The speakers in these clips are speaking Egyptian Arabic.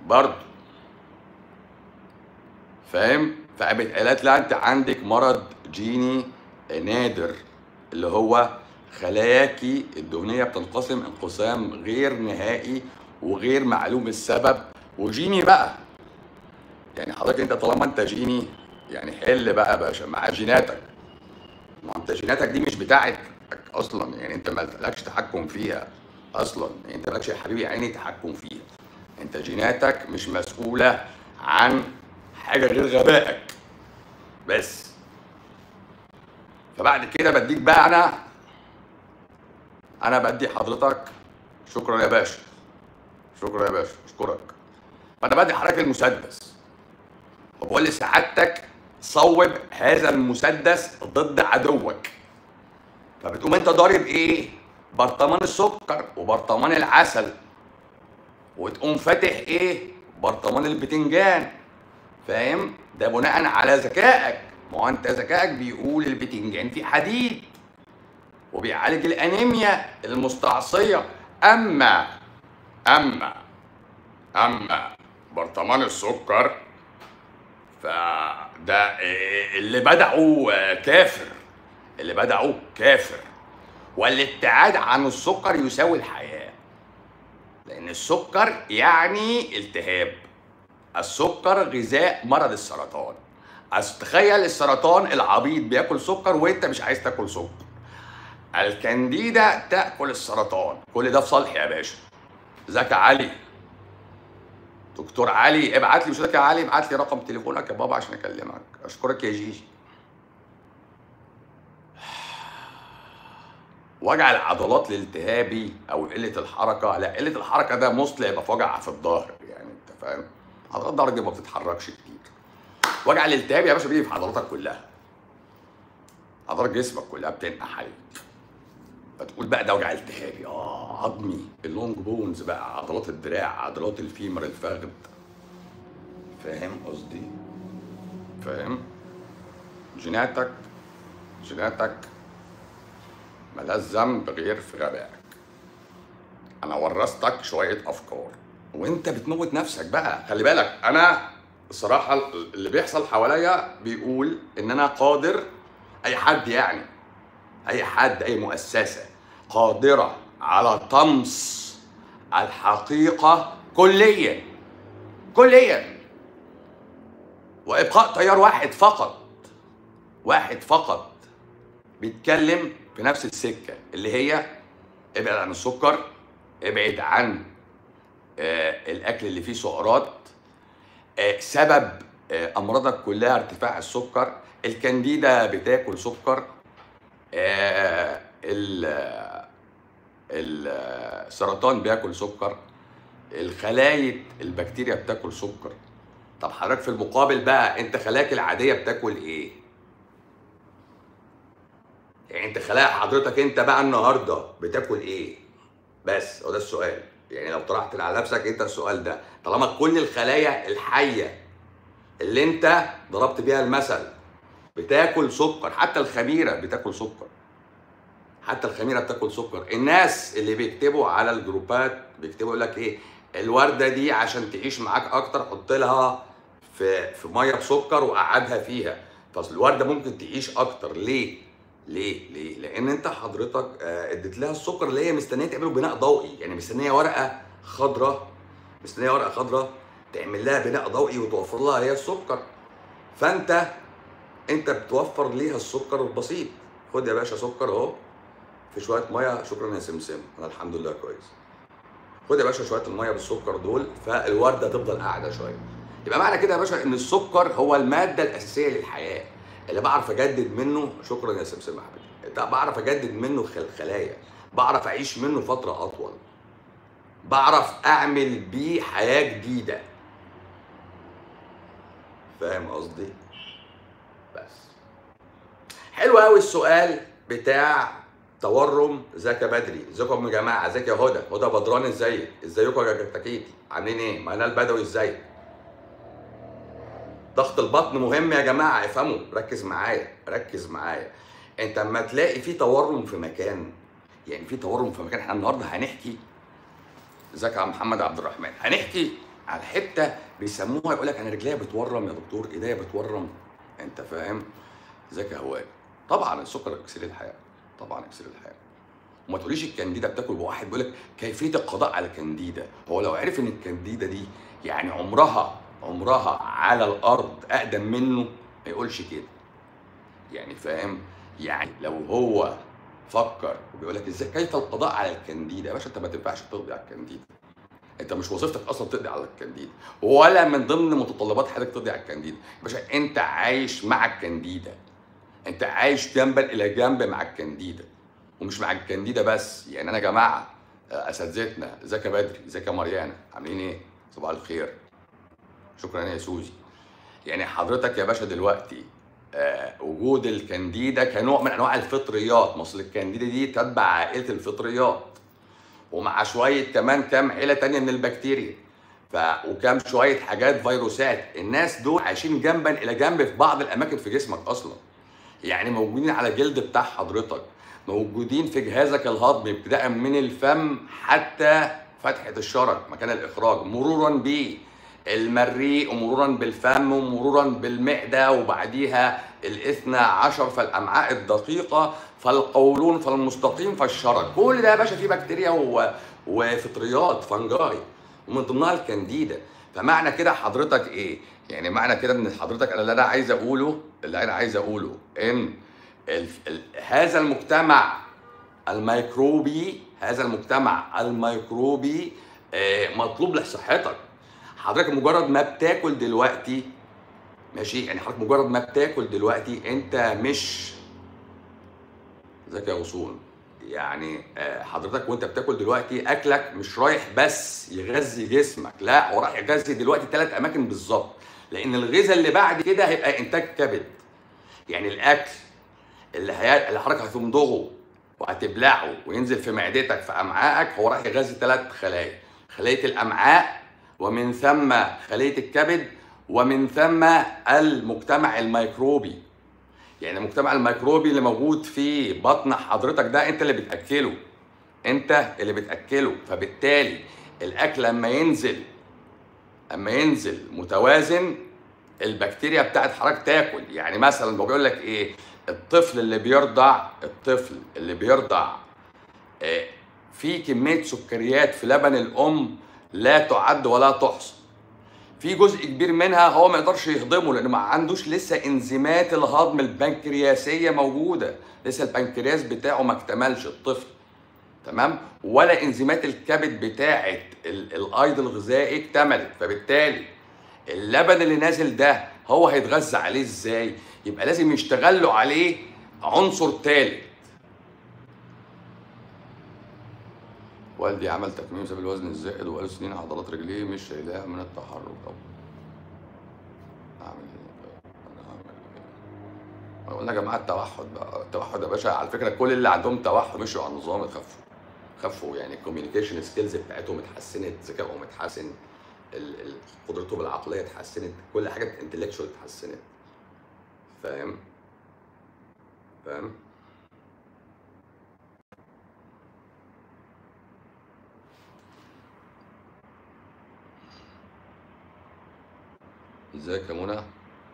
برضه فاهم فقامت قالت لا انت عندك مرض جيني نادر اللي هو خلاياكي الدهنيه بتنقسم انقسام غير نهائي وغير معلوم السبب وجيني بقى يعني حضرتك انت طالما انت جيني يعني حل بقى يا باشا مع جيناتك ما انت جيناتك دي مش بتاعتك اصلا يعني انت مالكش تحكم فيها اصلا يعني انت مالكش يا حبيبي عيني تحكم فيها انت جيناتك مش مسؤوله عن حاجه غير غبائك بس فبعد كده بديك بقى انا انا بدي حضرتك شكرا يا باشا شكرا يا باشا اشكرك فانا بدي حضرتك المسدس وبقول لسعادتك صوب هذا المسدس ضد عدوك فبتقوم انت ضارب ايه برطمان السكر وبرطمان العسل وتقوم فاتح ايه برطمان البتنجان فاهم ده بناء على ذكائك ما هو انت ذكائك بيقول البتنجان فيه حديد وبيعالج الانيميا المستعصيه اما اما اما برطمان السكر فده إيه اللي بدعه كافر اللي بدعه كافر والابتعاد عن السكر يساوي الحياه لان السكر يعني التهاب السكر غذاء مرض السرطان أصل تخيل السرطان العبيط بياكل سكر وانت مش عايز تاكل سكر الكانديدا تاكل السرطان كل ده في صالح يا باشا ازيك يا علي دكتور علي ابعت لي مش يا علي ابعت لي رقم تليفونك يا بابا عشان اكلمك اشكرك يا جيجي وجع العضلات الالتهابي او قله الحركه لا قله الحركه ده مصل يبقى في وجع في الظهر يعني انت فاهم عضلات الظهر دي ما بتتحركش كتير وجع الالتهاب يا باشا بيجي في عضلاتك كلها عضلات جسمك كلها بتنقح عليك فتقول بقى ده وجع التهابي اه عظمي اللونج بونز بقى عضلات الدراع عضلات الفيمر الفخذ فاهم قصدي فاهم جيناتك جيناتك ملهاش ذنب غير في غبائك انا ورثتك شويه افكار وانت بتموت نفسك بقى خلي بالك انا الصراحه اللي بيحصل حواليا بيقول ان انا قادر اي حد يعني اي حد اي مؤسسه قادره على طمس الحقيقه كليا كليا وابقاء تيار واحد فقط واحد فقط بيتكلم في نفس السكه اللي هي ابعد عن السكر ابعد عن آه الاكل اللي فيه سعرات آه سبب آه امراضك كلها ارتفاع السكر الكانديدا بتاكل سكر آه ال- السرطان بياكل سكر الخلايا البكتيريا بتاكل سكر طب حضرتك في المقابل بقى انت خلاياك العاديه بتاكل ايه يعني انت خلايا حضرتك انت بقى النهارده بتاكل ايه بس هو ده السؤال يعني لو طرحت على نفسك انت السؤال ده طالما كل الخلايا الحيه اللي انت ضربت بيها المثل بتاكل سكر حتى الخميره بتاكل سكر حتى الخميره بتاكل سكر الناس اللي بيكتبوا على الجروبات بيكتبوا يقول لك ايه الورده دي عشان تعيش معاك اكتر حط لها في في ميه بسكر وقعدها فيها طب الورده ممكن تعيش اكتر ليه ليه ليه لان انت حضرتك آه، اديت لها السكر اللي هي مستنيه تعمله بناء ضوئي يعني مستنيه ورقه خضراء مستنيه ورقه خضراء تعمل لها بناء ضوئي وتوفر لها هي السكر فانت انت بتوفر ليها السكر البسيط خد يا باشا سكر اهو في شويه ميه شكرا يا سمسم انا الحمد لله كويس خد يا باشا شويه الميه بالسكر دول فالورده تفضل قاعده شويه يبقى معنى كده يا باشا ان السكر هو الماده الاساسيه للحياه اللي بعرف اجدد منه شكرا يا سمسم يا حبيبي ده بعرف اجدد منه خل- خلايا بعرف اعيش منه فتره اطول بعرف اعمل بيه حياه جديده فاهم قصدي بس حلو قوي السؤال بتاع تورم زكا بدري ازيكم يا جماعه ازيك يا هدى هدى بدران ازيك ازيكم يا جتاكيتي عاملين ايه منال البدوي ازيك ضغط البطن مهم يا جماعه افهموا ركز معايا ركز معايا انت اما تلاقي في تورم في مكان يعني في تورم في مكان احنا النهارده هنحكي ازيك يا عم محمد عبد الرحمن هنحكي على الحته بيسموها يقول لك انا رجليا بتورم يا دكتور ايديا بتورم انت فاهم ذكي هوائي طبعا السكر اكسير الحياه طبعا اكسير الحياه وما تقوليش الكانديدا بتاكل واحد بيقول لك كيفيه القضاء على الكانديدا هو لو عرف ان الكانديدا دي يعني عمرها عمرها على الارض اقدم منه ما يقولش كده يعني فاهم يعني لو هو فكر وبيقول لك ازاي كيف القضاء على الكانديدا يا باشا انت ما تنفعش تقضي على الكانديدا انت مش وظيفتك اصلا تقضي على الكانديدا ولا من ضمن متطلبات حضرتك تقضي على الكانديدا يا باشا انت عايش مع الكانديدا انت عايش جنبا الى جنب مع الكانديدا ومش مع الكانديدا بس يعني انا يا جماعه آه، اساتذتنا ازيك يا بدري ازيك يا مريانه عاملين ايه صباح الخير شكرا يا سوزي يعني حضرتك يا باشا دلوقتي آه، وجود الكانديدا كنوع من انواع الفطريات ما اصل الكانديدا دي تتبع عائله الفطريات ومع شويه كمان كام عيله تانية من البكتيريا ف وكام شويه حاجات فيروسات الناس دول عايشين جنبا الى جنب في بعض الاماكن في جسمك اصلا يعني موجودين على الجلد بتاع حضرتك موجودين في جهازك الهضمي ابتداء من الفم حتى فتحه الشرج مكان الاخراج مرورا ب المريء ومرورا بالفم ومرورا بالمعده وبعديها الاثنى عشر فالامعاء الدقيقه فالقولون فالمستقيم فالشرج كل ده يا باشا فيه بكتيريا و... وفطريات فنجاي ومن ضمنها الكانديدا فمعنى كده حضرتك ايه؟ يعني معنى كده ان حضرتك انا اللي انا عايز اقوله اللي انا عايز اقوله ان ال... ال... هذا المجتمع الميكروبي هذا المجتمع الميكروبي آه، مطلوب لصحتك حضرتك مجرد ما بتاكل دلوقتي ماشي يعني حضرتك مجرد ما بتاكل دلوقتي انت مش ازيك يا غصون يعني آه، حضرتك وانت بتاكل دلوقتي اكلك مش رايح بس يغذي جسمك لا هو رايح يغذي دلوقتي ثلاث اماكن بالظبط لان الغذاء اللي بعد كده هيبقى انتاج كبد يعني الاكل اللي هي... اللي حضرتك هتمضغه وهتبلعه وينزل في معدتك في امعائك هو رايح يغذي ثلاث خلايا خليه الامعاء ومن ثم خليه الكبد ومن ثم المجتمع الميكروبي يعني المجتمع الميكروبي اللي موجود في بطن حضرتك ده انت اللي بتاكله انت اللي بتاكله فبالتالي الاكل لما ينزل اما ينزل متوازن البكتيريا بتاعت حضرتك تاكل يعني مثلا بقول لك ايه الطفل اللي بيرضع الطفل اللي بيرضع آه، في كميه سكريات في لبن الام لا تعد ولا تحصى في جزء كبير منها هو ما يقدرش يهضمه لان ما عندوش لسه انزيمات الهضم البنكرياسيه موجوده لسه البنكرياس بتاعه ما اكتملش الطفل تمام ولا انزيمات الكبد بتاعه ال- الايض الغذائي اكتملت فبالتالي اللبن اللي نازل ده هو هيتغذى عليه ازاي يبقى لازم يشتغل له عليه عنصر ثالث والدي عمل تكميم بسبب الوزن الزائد وقال سنين عضلات رجليه مش شايلاها من التحرك طب اعمل ايه انا اعمل ايه قلنا يا جماعه التوحد بقى التوحد يا باشا على فكره كل اللي عندهم توحد مشوا على النظام اتخفوا خفوا يعني الكوميونيكيشن سكيلز بتاعتهم اتحسنت ذكائهم اتحسن ال- ال- قدرتهم العقليه اتحسنت كل حاجه انتلكشوال اتحسنت فاهم فاهم ازيك يا منى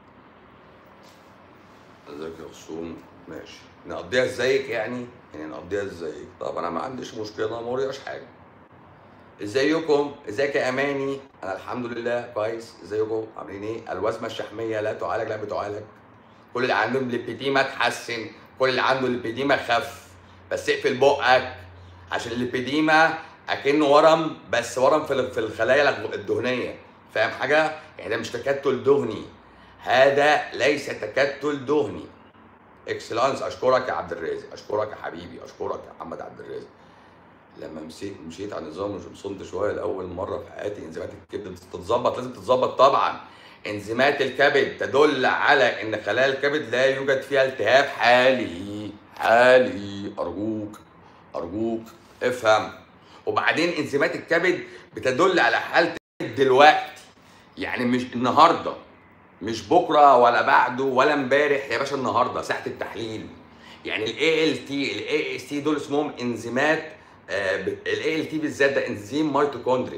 ازيك يا غصون ماشي نقضيها ازيك يعني يعني نقضيها ازيك طب انا ما عنديش مشكله ما ورياش حاجه ازيكم ازيك يا اماني انا الحمد لله كويس ازيكم عاملين ايه الوزمه الشحميه لا تعالج لا بتعالج كل اللي عندهم ليبيديما اتحسن كل اللي عنده ليبيديما خف بس اقفل بقك عشان الليبيديما اكنه ورم بس ورم في ال- في الخلايا الدهنيه فاهم حاجه يعني ده مش تكتل دهني هذا ليس تكتل دهني اكسلانس اشكرك يا عبد الرازق اشكرك يا حبيبي اشكرك يا محمد عبد الرازق لما مشيت مشيت على النظام وصمت شويه لاول مره في حياتي انزيمات الكبد تتظبط لازم تتظبط طبعا انزيمات الكبد تدل على ان خلايا الكبد لا يوجد فيها التهاب حالي حالي ارجوك ارجوك افهم وبعدين انزيمات الكبد بتدل على حاله دلوقتي يعني مش النهارده مش بكره ولا بعده ولا امبارح يا باشا النهارده ساعه التحليل يعني الاي ال تي الاي اس تي دول اسمهم انزيمات الاي ال تي بالذات ده انزيم ميتوكوندريا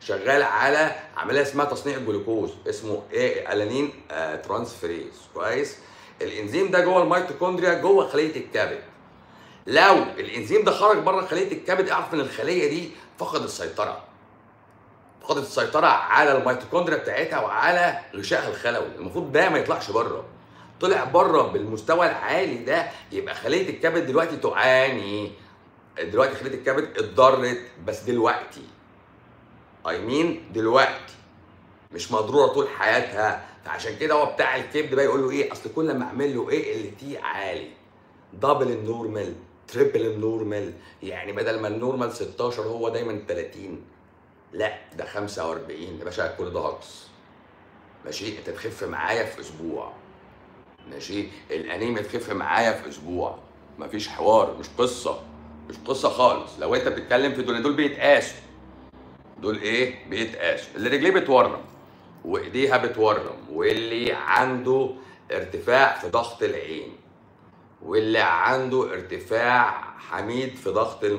شغال على عمليه اسمها تصنيع الجلوكوز اسمه ايه الانين آه ترانسفيريز كويس الانزيم ده جوه الميتوكوندريا جوه خليه الكبد لو الانزيم ده خرج بره خليه الكبد اعرف ان الخليه دي فقد السيطره فقدت السيطره على الميتوكوندريا بتاعتها وعلى غشائها الخلوي المفروض ده ما يطلعش بره طلع بره بالمستوى العالي ده يبقى خليه الكبد دلوقتي تعاني دلوقتي خليه الكبد اتضرت بس دلوقتي اي مين دلوقتي مش مضروره طول حياتها فعشان كده هو بتاع الكبد بقى يقول له ايه اصل كل ما اعمل له ايه ال تي عالي دبل النورمال تريبل النورمال يعني بدل ما النورمال 16 هو دايما 30 لا ده 45 يا باشا كل ده هجص ماشي انت تخف معايا في اسبوع ماشي الانيميا تخف معايا في اسبوع مفيش حوار مش قصه مش قصه خالص لو انت بتتكلم في دول دول بيتقاسوا دول ايه بيتقاسوا اللي رجليه بتورم وايديها بتورم واللي عنده ارتفاع في ضغط العين واللي عنده ارتفاع حميد في ضغط المخ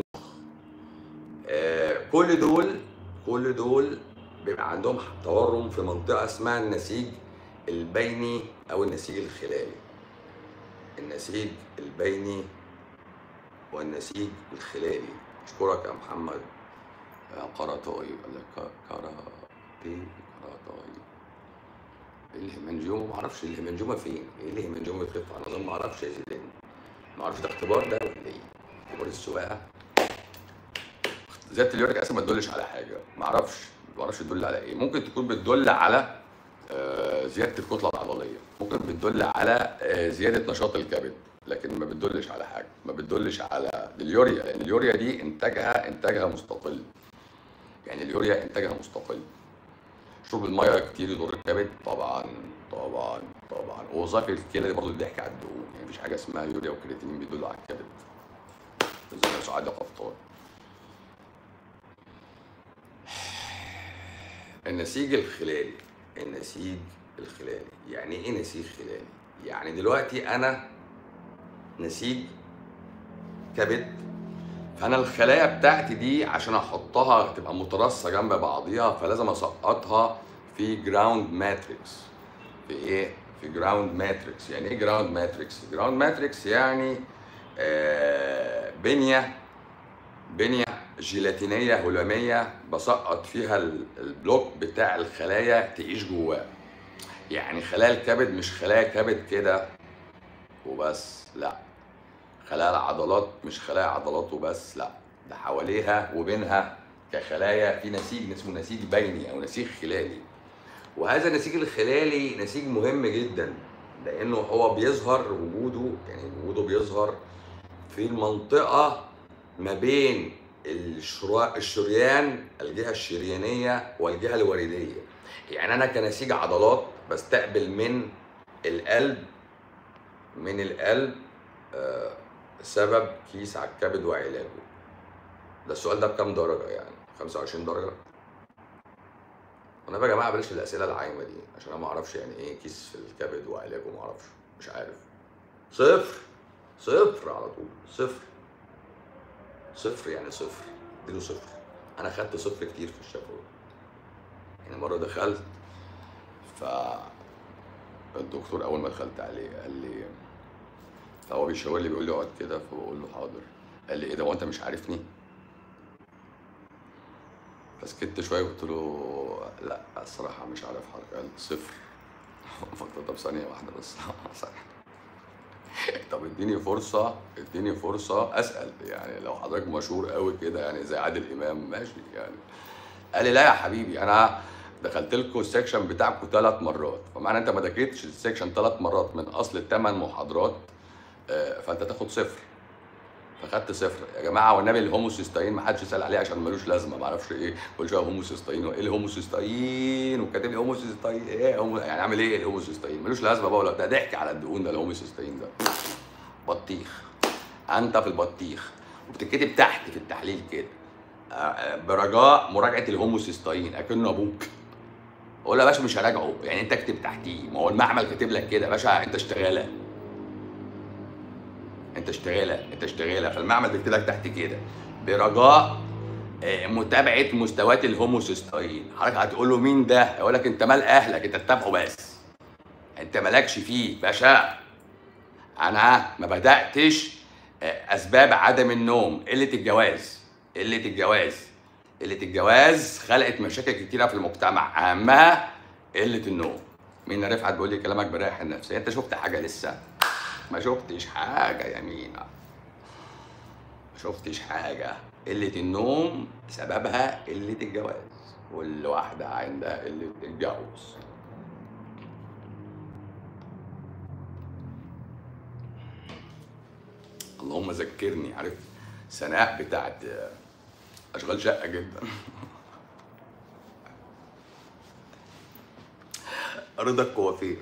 آه كل دول كل دول بيبقى عندهم تورم في منطقه اسمها النسيج البيني او النسيج الخلالي النسيج البيني والنسيج الخلالي اشكرك يا محمد يا قرطاي ولا ك- كراتي قرطاي الهيمنجوما ما اعرفش الهيمنجوما فين ايه الهيمنجوما بتخف على نظام ما اعرفش يا زيدان ما اعرفش ده اختبار ده ولا ايه اختبار السواقه زياده اليوريك اسيد ما تدلش على حاجه ما اعرفش ما اعرفش تدل على ايه ممكن تكون بتدل على آه، زياده الكتله العضليه ممكن بتدل على آه، زياده نشاط الكبد لكن ما بتدلش على حاجه ما بتدلش على اليوريا لان اليوريا دي انتاجها انتاجها مستقل يعني اليوريا انتاجها مستقل شرب الميه كتير يضر الكبد طبعا طبعا طبعا ووظائف الكلى دي برضه بيحكي على الدهون يعني مفيش حاجه اسمها يوريا وكرياتين بيدلوا على الكبد زي ما سعاد قفطان النسيج الخلالي النسيج الخلالي يعني ايه نسيج خلالي يعني دلوقتي انا نسيج كبد فانا الخلايا بتاعتي دي عشان احطها تبقى مترصه جنب بعضيها فلازم اسقطها في جراوند ماتريكس في ايه في جراوند ماتريكس يعني ايه جراوند ماتريكس جراوند ماتريكس يعني آه بنيه بنيه جيلاتينيه هلاميه بسقط فيها ال- البلوك بتاع الخلايا تعيش جواه يعني خلايا الكبد مش خلايا كبد كده وبس لا خلايا العضلات مش خلايا عضلات وبس لا ده حواليها وبينها كخلايا في نسيج اسمه نسيج بيني او نسيج خلالي وهذا النسيج الخلالي نسيج مهم جدا لانه هو بيظهر وجوده يعني وجوده بيظهر في المنطقه ما بين الشرا- الشريان الجهه الشريانيه والجهه الوريديه يعني انا كنسيج عضلات بستقبل من القلب من القلب آه، سبب كيس على الكبد وعلاجه ده السؤال ده بكام درجه يعني 25 درجه انا بقى يا جماعه بلاش الاسئله العايمه دي عشان انا ما اعرفش يعني ايه كيس في الكبد وعلاجه ما اعرفش مش عارف صفر صفر على طول صفر صفر يعني صفر اديله صفر انا خدت صفر كتير في الشفوي يعني مره دخلت ف الدكتور اول ما دخلت عليه قال لي فهو بيشاور لي بيقول لي اقعد كده فبقول له حاضر قال لي ايه ده هو انت مش عارفني فسكت شويه وقلت له لا الصراحه مش عارف حضرتك قال صفر فقلت طب ثانيه واحده بس طب اديني فرصه اديني فرصه اسال يعني لو حضرتك مشهور قوي كده يعني زي عادل امام ماشي يعني قال لي لا يا حبيبي انا دخلت لكم السكشن بتاعكم ثلاث مرات فمعنى انت ما ذاكرتش السكشن ثلاث مرات من اصل الثمان محاضرات آه، فانت تاخد صفر فخدت صفر يا جماعه والنبي الهوموسيستاين ما حدش يسال عليه عشان ملوش لازمه ما اعرفش ايه كل شويه هوموسيستاين ايه الهوموسيستاين وكاتب لي هوموسيستاين ايه هومو... يعني اعمل ايه الهوموسيستاين ملوش لازمه بقى ولا ده ضحك على الدهون ده الهوموسيستاين ده بطيخ انت في البطيخ وبتتكتب تحت في التحليل كده آه، آه، برجاء مراجعه الهوموسيستاين اكنه ابوك اقول له يا باشا مش هراجعه يعني انت اكتب تحتيه ما هو المعمل كاتب لك كده يا باشا انت اشتغاله انت اشتغاله انت اشتغاله فالمعمل بيكتب لك تحت كده برجاء آه، متابعه مستويات الهوموسيستاين حضرتك هتقول له مين ده يقول لك انت مال اهلك انت تتابعه بس انت مالكش فيه باشا انا ما بداتش آه، اسباب عدم النوم قله الجواز قله الجواز قله الجواز خلقت مشاكل كتيره في المجتمع اهمها قله النوم مين رفعت بيقول لي كلامك بيريح النفسيه انت شفت حاجه لسه ما شفتش حاجه يا مينا ما شفتش حاجه قله النوم سببها قله الجواز كل واحده عندها قله الجواز اللهم ذكرني عارف سناء بتاعت اشغال شقه جدا رضا الكوافير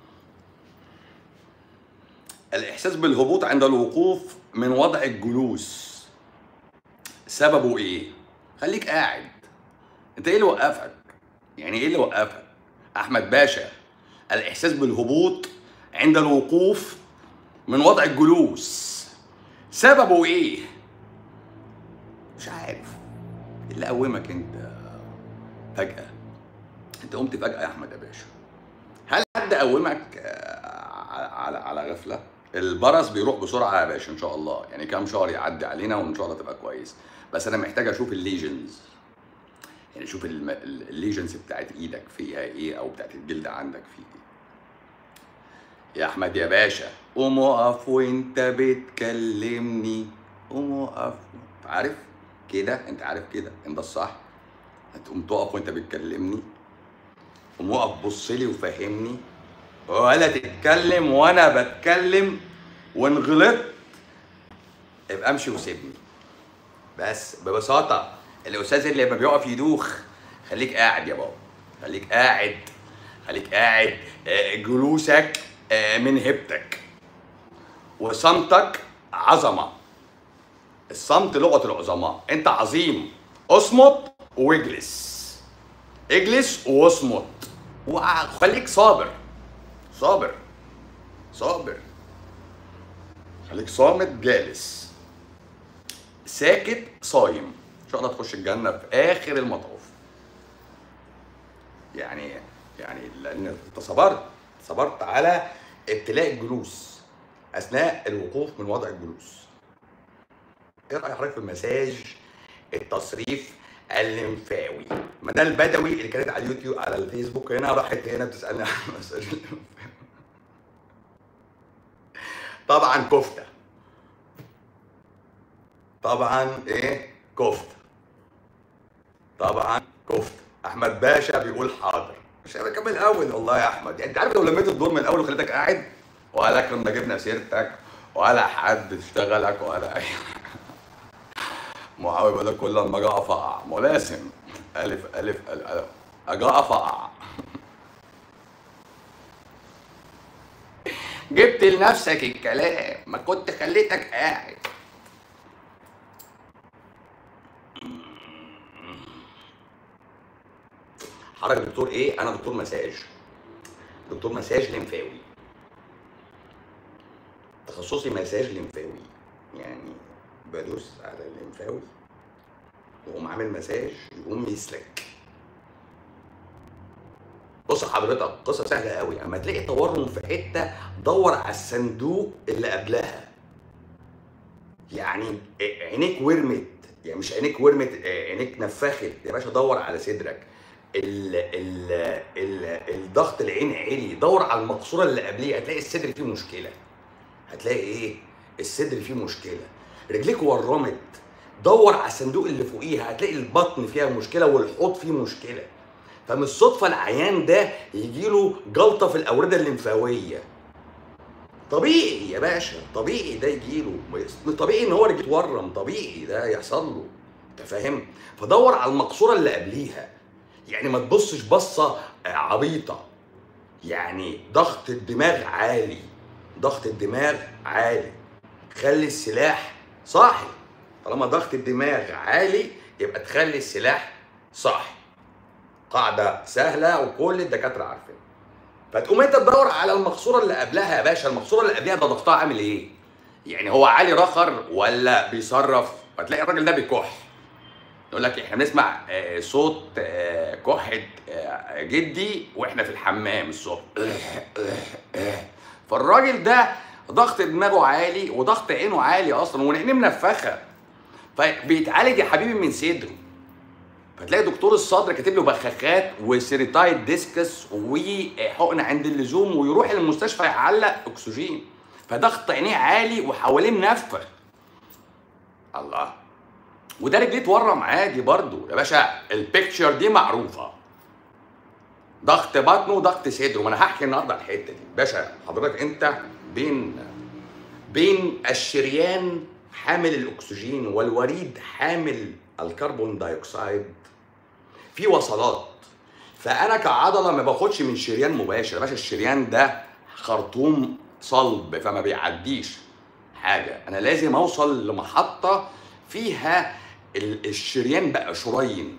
الاحساس بالهبوط عند الوقوف من وضع الجلوس سببه ايه خليك قاعد انت ايه اللي وقفك يعني ايه اللي وقفك احمد باشا الاحساس بالهبوط عند الوقوف من وضع الجلوس سببه ايه مش عارف إيه اللي قومك انت فجأة انت قمت فجأة يا احمد يا باشا هل حد قومك آه، على على غفلة البرص بيروح بسرعة يا باشا ان شاء الله يعني كام شهر يعدي علينا وان شاء الله تبقى كويس بس انا محتاج اشوف الليجنز يعني اشوف الم- ال- الليجنز بتاعت ايدك فيها ايه او بتاعت الجلد عندك فيه ايه يا احمد يا باشا قوم اقف وانت بتكلمني قوم اقف عارف كده انت عارف كده انت الصح هتقوم تقف وانت بتكلمني قوم اقف بص لي وفهمني ولا تتكلم وانا بتكلم وان غلطت ابقى امشي وسيبني بس ببساطه الاستاذ اللي لما بيقف يدوخ خليك قاعد يا بابا خليك قاعد خليك قاعد آه، جلوسك آه، من هيبتك وصمتك عظمه الصمت لغه العظماء انت عظيم اصمت واجلس اجلس واصمت وخليك صابر صابر صابر خليك صامت جالس ساكت صايم ان شاء الله تخش الجنه في اخر المطاف يعني يعني لان انت صبرت صبرت على ابتلاء الجلوس اثناء الوقوف من وضع الجلوس ايه رايك حضرتك في المساج التصريف الليمفاوي ما ده البدوي اللي كانت على اليوتيوب على الفيسبوك هنا راحت هنا بتسالني عن المساج الليمفاوي طبعا كفته طبعا ايه كفته طبعا كفته احمد باشا بيقول حاضر مش هيبقى كمل الاول والله يا احمد يعني انت عارف لو لميت الدور من الاول وخليتك قاعد ولا كنا جبنا سيرتك ولا حد اشتغلك ولا اي حاجه معاويه بيقول لك كل لما اجي اقف اقع ما هو لازم الف الف الف, ألف. اجي اقف اقع جبت لنفسك الكلام ما كنت خليتك قاعد حضرتك دكتور ايه؟ انا دكتور مساج دكتور مساج لمفاوي تخصصي مساج لمفاوي يعني بدوس على الليمفاوي واقوم عامل مساج يقوم يسلك بص حضرتك قصه سهله قوي اما تلاقي تورم في حته دور على الصندوق اللي قبلها يعني عينيك ورمت يعني مش عينيك ورمت عينيك نفخت يا باشا دور على صدرك ال ال ال الضغط العين عالي دور على المقصوره اللي قبليه هتلاقي الصدر فيه مشكله هتلاقي ايه الصدر فيه مشكله رجليك ورمت دور على الصندوق اللي فوقيها هتلاقي البطن فيها مشكله والحوض فيه مشكله فمش صدفه العيان ده يجيله جلطه في الاورده الليمفاويه طبيعي يا باشا طبيعي ده يجيله طبيعي ان هو رجل يتورم طبيعي ده يحصل له انت فاهم فدور على المقصوره اللي قبليها يعني ما تبصش بصه عبيطه يعني ضغط الدماغ عالي ضغط الدماغ عالي خلي السلاح صاحي طالما ضغط الدماغ عالي يبقى تخلي السلاح صاحي قاعده سهله وكل الدكاتره عارفين فتقوم انت تدور على المقصوره اللي قبلها يا باشا المقصوره اللي قبلها ده ضغطها عامل ايه يعني هو عالي رخر ولا بيصرف فتلاقي الراجل ده بيكح يقول لك احنا بنسمع آه، صوت آه، كحه آه، جدي واحنا في الحمام الصبح فالراجل ده ضغط دماغه عالي وضغط عينه عالي اصلا وعينيه منفخه فبيتعالج يا حبيبي من صدره فتلاقي دكتور الصدر كاتب له بخاخات وسيريتايد ديسكس وحقن عند اللزوم ويروح المستشفى يعلق اكسجين فضغط عينيه عالي وحواليه منفخ الله وده رجليه اتورم عادي برضو يا باشا البيكتشر دي معروفه ضغط بطنه وضغط صدره ما انا هحكي النهارده الحته دي باشا حضرتك انت بين بين الشريان حامل الاكسجين والوريد حامل الكربون دايوكسيد في وصلات فانا كعضله ما باخدش من شريان مباشر يا باشا الشريان ده خرطوم صلب فما بيعديش حاجه انا لازم اوصل لمحطه فيها ال- الشريان بقى شرين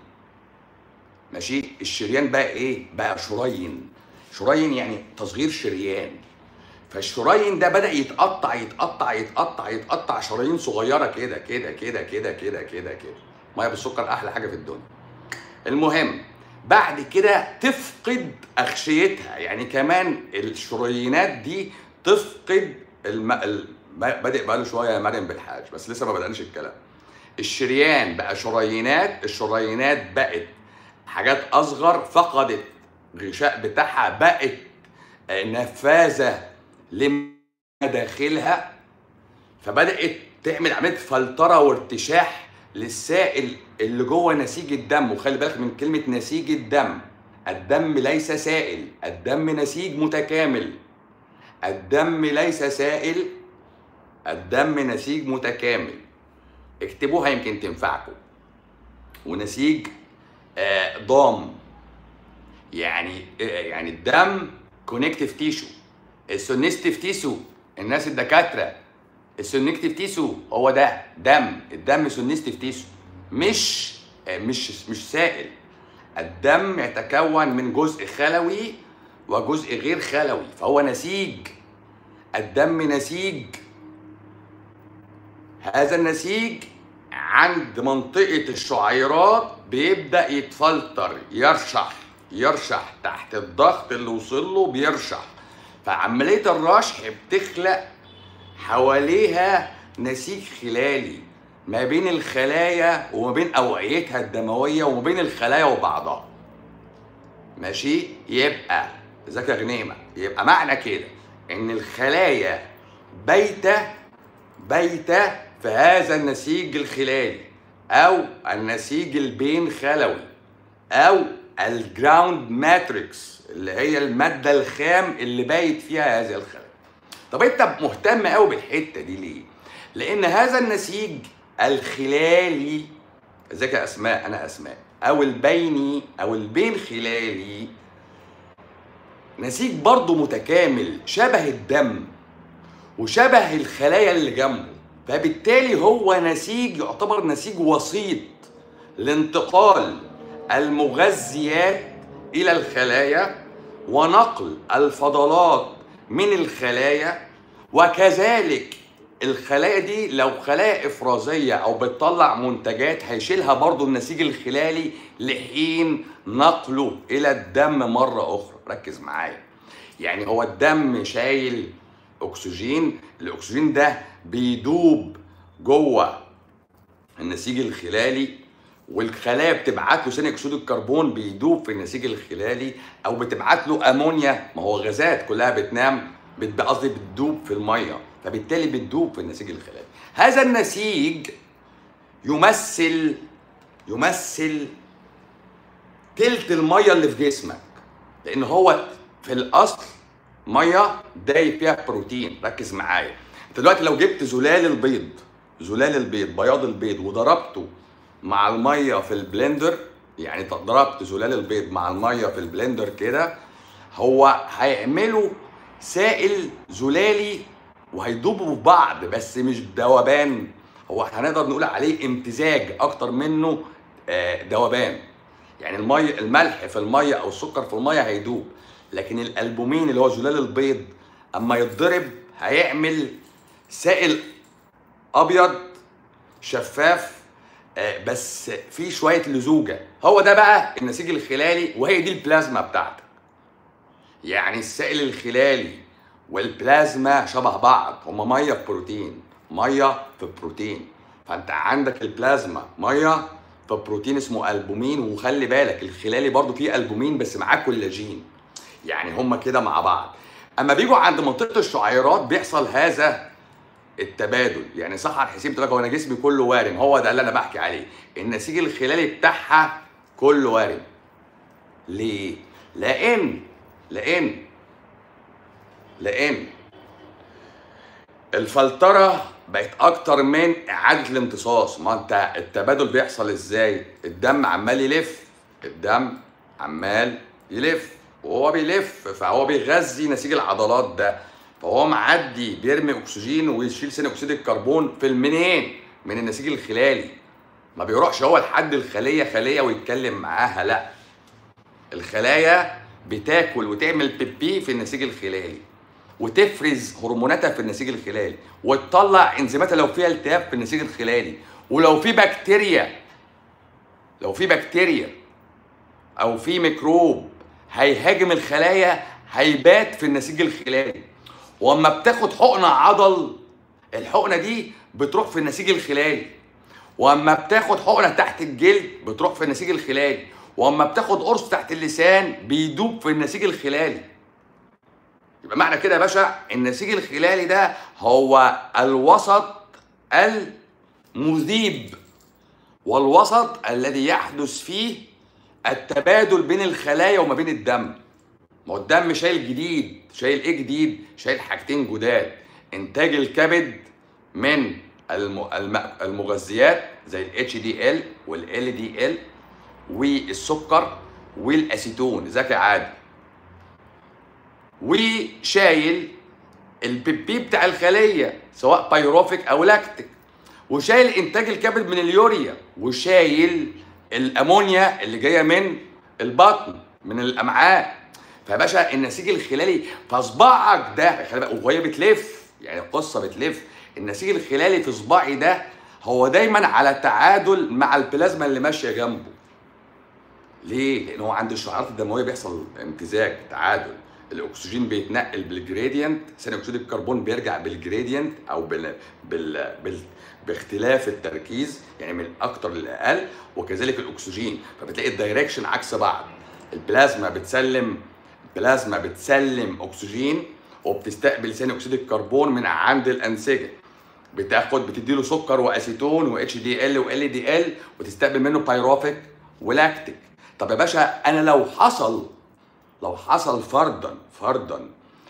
ماشي الشريان بقى ايه بقى شرين شرين يعني تصغير شريان فالشرايين ده بدا يتقطع يتقطع يتقطع يتقطع شرايين صغيره كده كده كده كده كده كده كده ميه بالسكر احلى حاجه في الدنيا المهم بعد كده تفقد اغشيتها يعني كمان الشريينات دي تفقد الم... الم... بادئ بقاله شويه يا مريم بالحاج بس لسه ما بدأناش الكلام الشريان بقى شريينات الشريينات بقت حاجات اصغر فقدت غشاء بتاعها بقت آه، نفاذه لمداخلها فبدات تعمل عمليه فلتره وارتشاح للسائل اللي جوه نسيج الدم وخلي بالك من كلمه نسيج الدم الدم ليس سائل الدم نسيج متكامل الدم ليس سائل الدم نسيج متكامل اكتبوها يمكن تنفعكم ونسيج آه، ضام يعني آه، يعني الدم كونكتيف تيشو السونستيف تيشو الناس الدكاتره السونكتيف تيشو هو ده دم الدم سونستيف تيشو مش آه، مش مش سائل الدم يتكون من جزء خلوي وجزء غير خلوي فهو نسيج الدم نسيج هذا النسيج عند منطقة الشعيرات بيبدأ يتفلتر يرشح يرشح تحت الضغط اللي وصل له بيرشح فعملية الرشح بتخلق حواليها نسيج خلالي ما بين الخلايا وما بين أوعيتها الدموية وما بين الخلايا وبعضها ماشي يبقى ذاك يا غنيمة يبقى معنى كده ان الخلايا بايتة بايتة في هذا النسيج الخلالي او النسيج البين خلوي او الجراوند ماتريكس اللي هي المادة الخام اللي بايت فيها هذه الخلايا طب انت مهتم قوي بالحتة دي ليه لان هذا النسيج الخلالي ازيك يا اسماء انا اسماء او البيني او البين خلالي نسيج برضه متكامل شبه الدم وشبه الخلايا اللي جنبه فبالتالي هو نسيج يعتبر نسيج وسيط لانتقال المغذيات الى الخلايا ونقل الفضلات من الخلايا وكذلك الخلايا دي لو خلايا افرازيه او بتطلع منتجات هيشيلها برضو النسيج الخلالي لحين نقله الى الدم مره اخرى ركز معايا يعني هو الدم شايل اكسجين الاكسجين ده بيدوب جوه النسيج الخلالي والخلايا بتبعت له ثاني اكسيد الكربون بيدوب في النسيج الخلالي او بتبعت له امونيا ما هو غازات كلها بتنام بت- قصدي بتدوب في الميه فبالتالي بتدوب في النسيج الخلالي هذا النسيج يمثل يمثل تلت الميه اللي في جسمك لان هو في الاصل ميه دايب فيها بروتين ركز معايا انت دلوقتي لو جبت زلال البيض زلال البيض بياض البيض وضربته مع الميه في البلندر يعني ضربت زلال البيض مع الميه في البلندر كده هو هيعملوا سائل زلالي وهيدوبوا في بعض بس مش ذوبان هو هنقدر نقول عليه امتزاج اكتر منه آه، ذوبان يعني المي الملح في الميه او السكر في الميه هيدوب لكن الالبومين اللي هو زلال البيض اما يتضرب هيعمل سائل ابيض شفاف آه، بس في شويه لزوجه هو ده بقى النسيج الخلالي وهي دي البلازما بتاعتك يعني السائل الخلالي والبلازما شبه بعض هما ميه في بروتين ميه في بروتين فانت عندك البلازما ميه في بروتين اسمه البومين وخلي بالك الخلالي برضو فيه البومين بس معاه كولاجين يعني هما كده مع بعض اما بيجوا عند منطقه الشعيرات بيحصل هذا التبادل يعني سحر حسين بتقول لك هو انا جسمي كله وارم هو ده اللي انا بحكي عليه النسيج الخلالي بتاعها كله وارم ليه لان لان لان الفلتره بقت اكتر من اعاده الامتصاص ما انت التبادل بيحصل ازاي الدم عمال يلف الدم عمال يلف وهو بيلف فهو بيغذي نسيج العضلات ده فهو معدي بيرمي اكسجين ويشيل ثاني اكسيد الكربون في المنين من النسيج الخلالي ما بيروحش هو لحد الخليه خليه ويتكلم معاها لا الخلايا بتاكل وتعمل بيبي في النسيج الخلالي وتفرز هرموناتها في النسيج الخلالي وتطلع انزيماتها لو فيها التهاب في النسيج الخلالي ولو في بكتيريا لو في بكتيريا او في ميكروب هيهاجم الخلايا هيبات في النسيج الخلالي واما بتاخد حقنه عضل الحقنه دي بتروح في النسيج الخلالي واما بتاخد حقنه تحت الجلد بتروح في النسيج الخلالي واما بتاخد قرص تحت اللسان بيدوب في النسيج الخلالي يبقى معنى كده يا باشا النسيج الخلالي ده هو الوسط المذيب والوسط الذي يحدث فيه التبادل بين الخلايا وما بين الدم ما هو الدم شايل جديد شايل ايه جديد شايل حاجتين جداد انتاج الكبد من الم- الم- المغذيات زي الاتش دي ال والال دي ال والسكر والاسيتون ذكي عادي وشايل البيبي بتاع الخليه سواء بايروفيك او لاكتيك وشايل انتاج الكبد من اليوريا وشايل الامونيا اللي جايه من البطن من الامعاء فيا باشا النسيج الخلالي فصباعك ده خلي بالك وهي بتلف يعني القصه بتلف النسيج الخلالي في صباعي ده هو دايما على تعادل مع البلازما اللي ماشيه جنبه ليه؟ لان هو عند الشعيرات الدمويه بيحصل امتزاج تعادل الاكسجين بيتنقل بالجريدينت ثاني اكسيد الكربون بيرجع بالجريدينت او بال... بال... بال... باختلاف التركيز يعني من الاكثر للاقل وكذلك الاكسجين فبتلاقي الدايركشن عكس بعض البلازما بتسلم البلازما بتسلم اكسجين وبتستقبل ثاني اكسيد الكربون من عند الانسجه بتاخد بتدي له سكر واسيتون واتش دي ال وال دي ال وتستقبل منه بايروفيك ولاكتيك طب يا باشا انا لو حصل لو حصل فرضا فرضا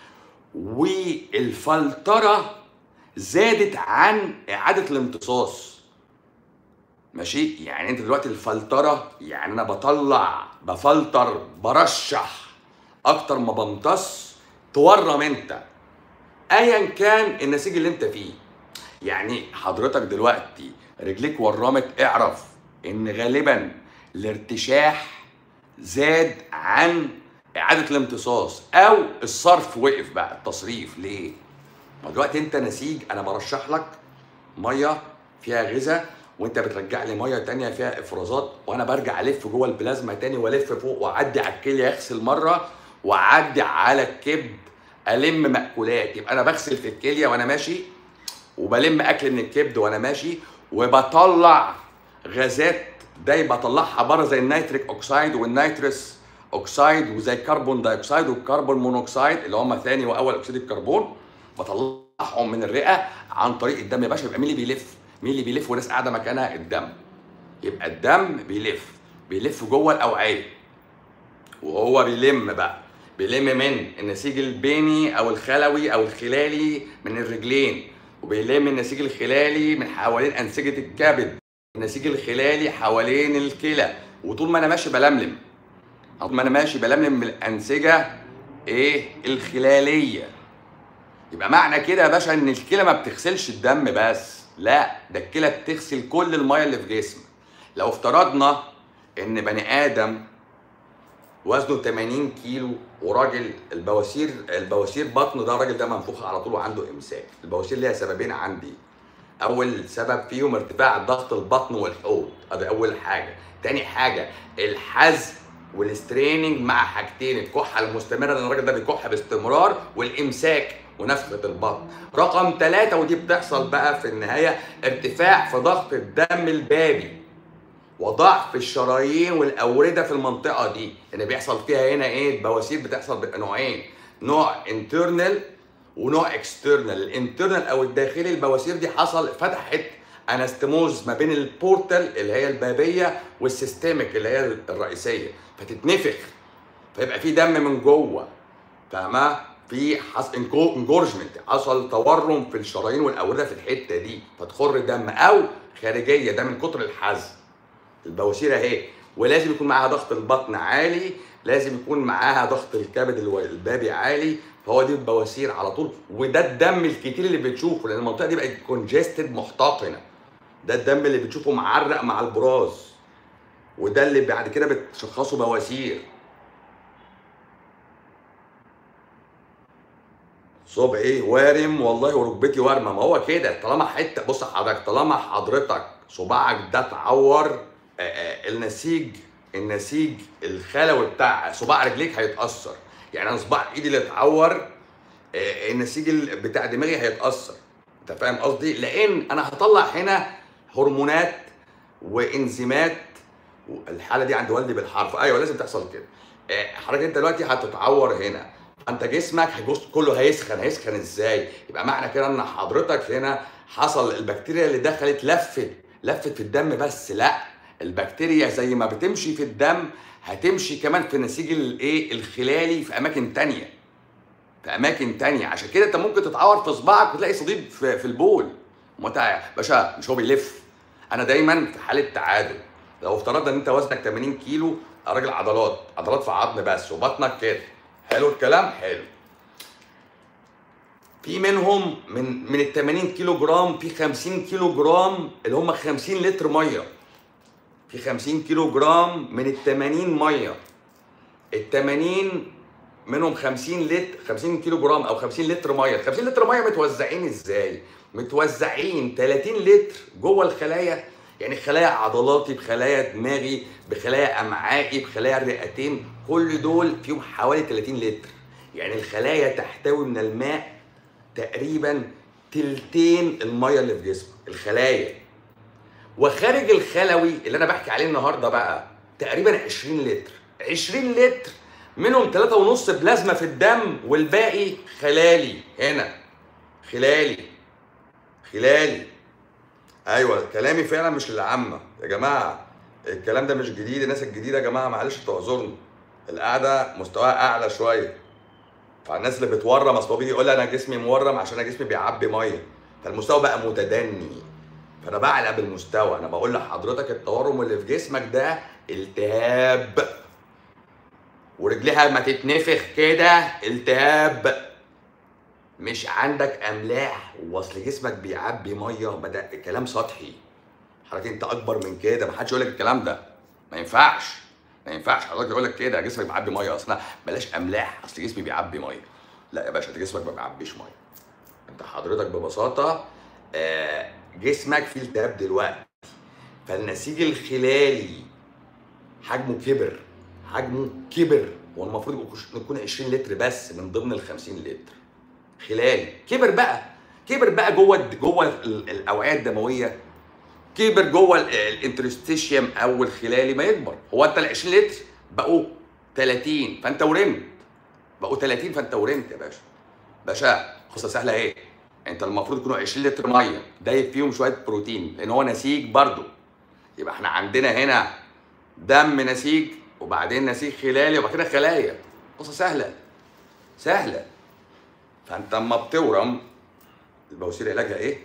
والفلتره زادت عن اعاده الامتصاص ماشي يعني انت دلوقتي الفلتره يعني انا بطلع بفلتر برشح اكتر ما بمتص تورم انت ايا كان النسيج اللي انت فيه يعني حضرتك دلوقتي رجليك ورمت اعرف ان غالبا الارتشاح زاد عن اعاده الامتصاص او الصرف وقف بقى التصريف ليه ما دلوقتي انت نسيج انا برشح لك ميه فيها غذاء وانت بترجع لي ميه تانية فيها افرازات وانا برجع الف جوه البلازما تاني والف فوق واعدي على الكليه اغسل مره واعدي على الكبد الم مأكولات يبقى انا بغسل في الكليه وانا ماشي وبلم اكل من الكبد وانا ماشي وبطلع غازات داي بطلعها بره زي النيتريك اوكسايد والنيترس اوكسايد وزي الكربون دايوكسيد والكربون مونوكسيد اللي هم ثاني واول اكسيد الكربون بطلعهم من الرئه عن طريق الدم يا باشا يبقى مين اللي بيلف؟ مين اللي بيلف وناس قاعده مكانها؟ الدم. يبقى الدم بيلف بيلف جوه الاوعيه وهو بيلم بقى بيلم من النسيج البيني او الخلوي او الخلالي من الرجلين وبيلم النسيج الخلالي من حوالين انسجه الكبد النسيج الخلالي حوالين الكلى وطول ما انا ماشي بلملم طول ما انا ماشي بلملم من الانسجه ايه الخلاليه يبقى معنى كده يا باشا ان الكلى ما بتغسلش الدم بس لا ده الكلى بتغسل كل الميه اللي في جسمك لو افترضنا ان بني ادم وزنه 80 كيلو وراجل البواسير البواسير بطنه ده الراجل ده منفوخ على طول وعنده امساك البواسير ليها سببين عندي اول سبب فيهم ارتفاع ضغط البطن والحوض ادي اول حاجه تاني حاجه الحزق والستريننج مع حاجتين الكحه المستمره لان الراجل ده بيكح باستمرار والامساك ونفخه البطن رقم ثلاثة ودي بتحصل بقى في النهايه ارتفاع في ضغط الدم البابي وضعف الشرايين والاورده في المنطقه دي اللي بيحصل فيها هنا ايه البواسير بتحصل بنوعين نوع انترنال ونوع اكسترنال الانترنال او الداخلي البواسير دي حصل فتحت انستموز ما بين البورتال اللي هي البابيه والسيستميك اللي هي الرئيسيه فتتنفخ فيبقى في دم من جوه فاهمه في حص انجورجمنت حصل تورم في الشرايين والاورده في الحته دي فتخر دم او خارجيه ده من كتر الحزق البواسير اهي ولازم يكون معاها ضغط البطن عالي لازم يكون معاها ضغط الكبد الو- البابي عالي فهو دي البواسير على طول وده الدم الكتير اللي بتشوفه لان المنطقه دي بقت كونجستد محتقنه ده الدم اللي بتشوفه معرق مع البراز وده اللي بعد كده بتشخصه بواسير صبع ايه وارم والله وركبتي وارمه ما هو كده طالما حته بص حضرتك طالما حضرتك صباعك ده اتعور آه، آه، النسيج النسيج الخلوي بتاع صباع رجليك هيتاثر يعني انا صباع ايدي اللي اتعور آه، النسيج ال- بتاع دماغي هيتاثر انت فاهم قصدي لان انا هطلع هنا هرمونات وانزيمات الحاله دي عند والدي بالحرف ايوه لازم تحصل كده آه، حضرتك انت دلوقتي هتتعور هنا انت جسمك هيبص كله هيسخن هيسخن ازاي يبقى معنى كده ان حضرتك هنا حصل البكتيريا اللي دخلت لفت لفت في الدم بس لا البكتيريا زي ما بتمشي في الدم هتمشي كمان في النسيج الايه الخلالي في اماكن تانية في اماكن تانية عشان كده انت ممكن تتعور في صباعك وتلاقي صديد في, في البول ما انت باشا مش هو بيلف انا دايما في حاله تعادل لو افترضنا ان انت وزنك 80 كيلو راجل عضلات عضلات في عظم بس وبطنك كده حلو الكلام حلو في منهم من من ال 80 كيلو جرام في 50 كيلو جرام اللي هم 50 لتر ميه في 50 كيلو جرام من ال 80 ميه ال 80 منهم 50 لتر 50 كيلو جرام او 50 لتر ميه ال 50 لتر ميه متوزعين ازاي متوزعين 30 لتر جوه الخلايا يعني خلايا عضلاتي بخلايا دماغي بخلايا امعائي بخلايا الرئتين كل دول فيهم حوالي 30 لتر يعني الخلايا تحتوي من الماء تقريبا تلتين الميه اللي في جسمك الخلايا وخارج الخلوي اللي انا بحكي عليه النهارده بقى تقريبا 20 لتر 20 لتر منهم 3.5 بلازما في الدم والباقي خلالي هنا خلالي خلالي ايوه كلامي فعلا مش للعامه يا جماعه الكلام ده مش جديد الناس الجديده يا جماعه معلش تعذرني القعده مستواها اعلى شويه فالناس اللي بتورم اصل هو بيجي يقول لي انا جسمي مورم عشان انا جسمي بيعبي ميه فالمستوى بقى متدني فانا بعلى بالمستوى انا بقول لحضرتك التورم اللي في جسمك ده التهاب ورجليها ما تتنفخ كده التهاب مش عندك املاح واصل جسمك بيعبي ميه بدا كلام سطحي حضرتك انت اكبر من كده ما حدش يقول لك الكلام ده ما ينفعش ما ينفعش حضرتك يقول لك كده جسمك بيعبي ميه اصلا بلاش املاح اصل جسمي بيعبي ميه لا يا باشا ده جسمك ما بيعبيش ميه انت حضرتك ببساطه آه، جسمك فيه التهاب دلوقتي فالنسيج الخلالي حجمه كبر حجمه كبر هو المفروض يبقى- يكون 20 لتر بس من ضمن ال 50 لتر خلالي كبر بقى كبر بقى جوه جوه ال- الاوعيه الدمويه كبر جوه ال- الانترستيشيوم او الخلالي ما يكبر هو انت ال 20 لتر بقوا 30 فانت ورمت بقوا 30 فانت ورمت يا باشا باشا قصه سهله ايه انت المفروض يكونوا 20 لتر ميه دايب فيهم شويه بروتين لان هو نسيج برضو يبقى احنا عندنا هنا دم نسيج وبعدين نسيج خلالي وبعد كده خلايا قصه سهله سهله فانت اما بتورم البواسير علاجها ايه؟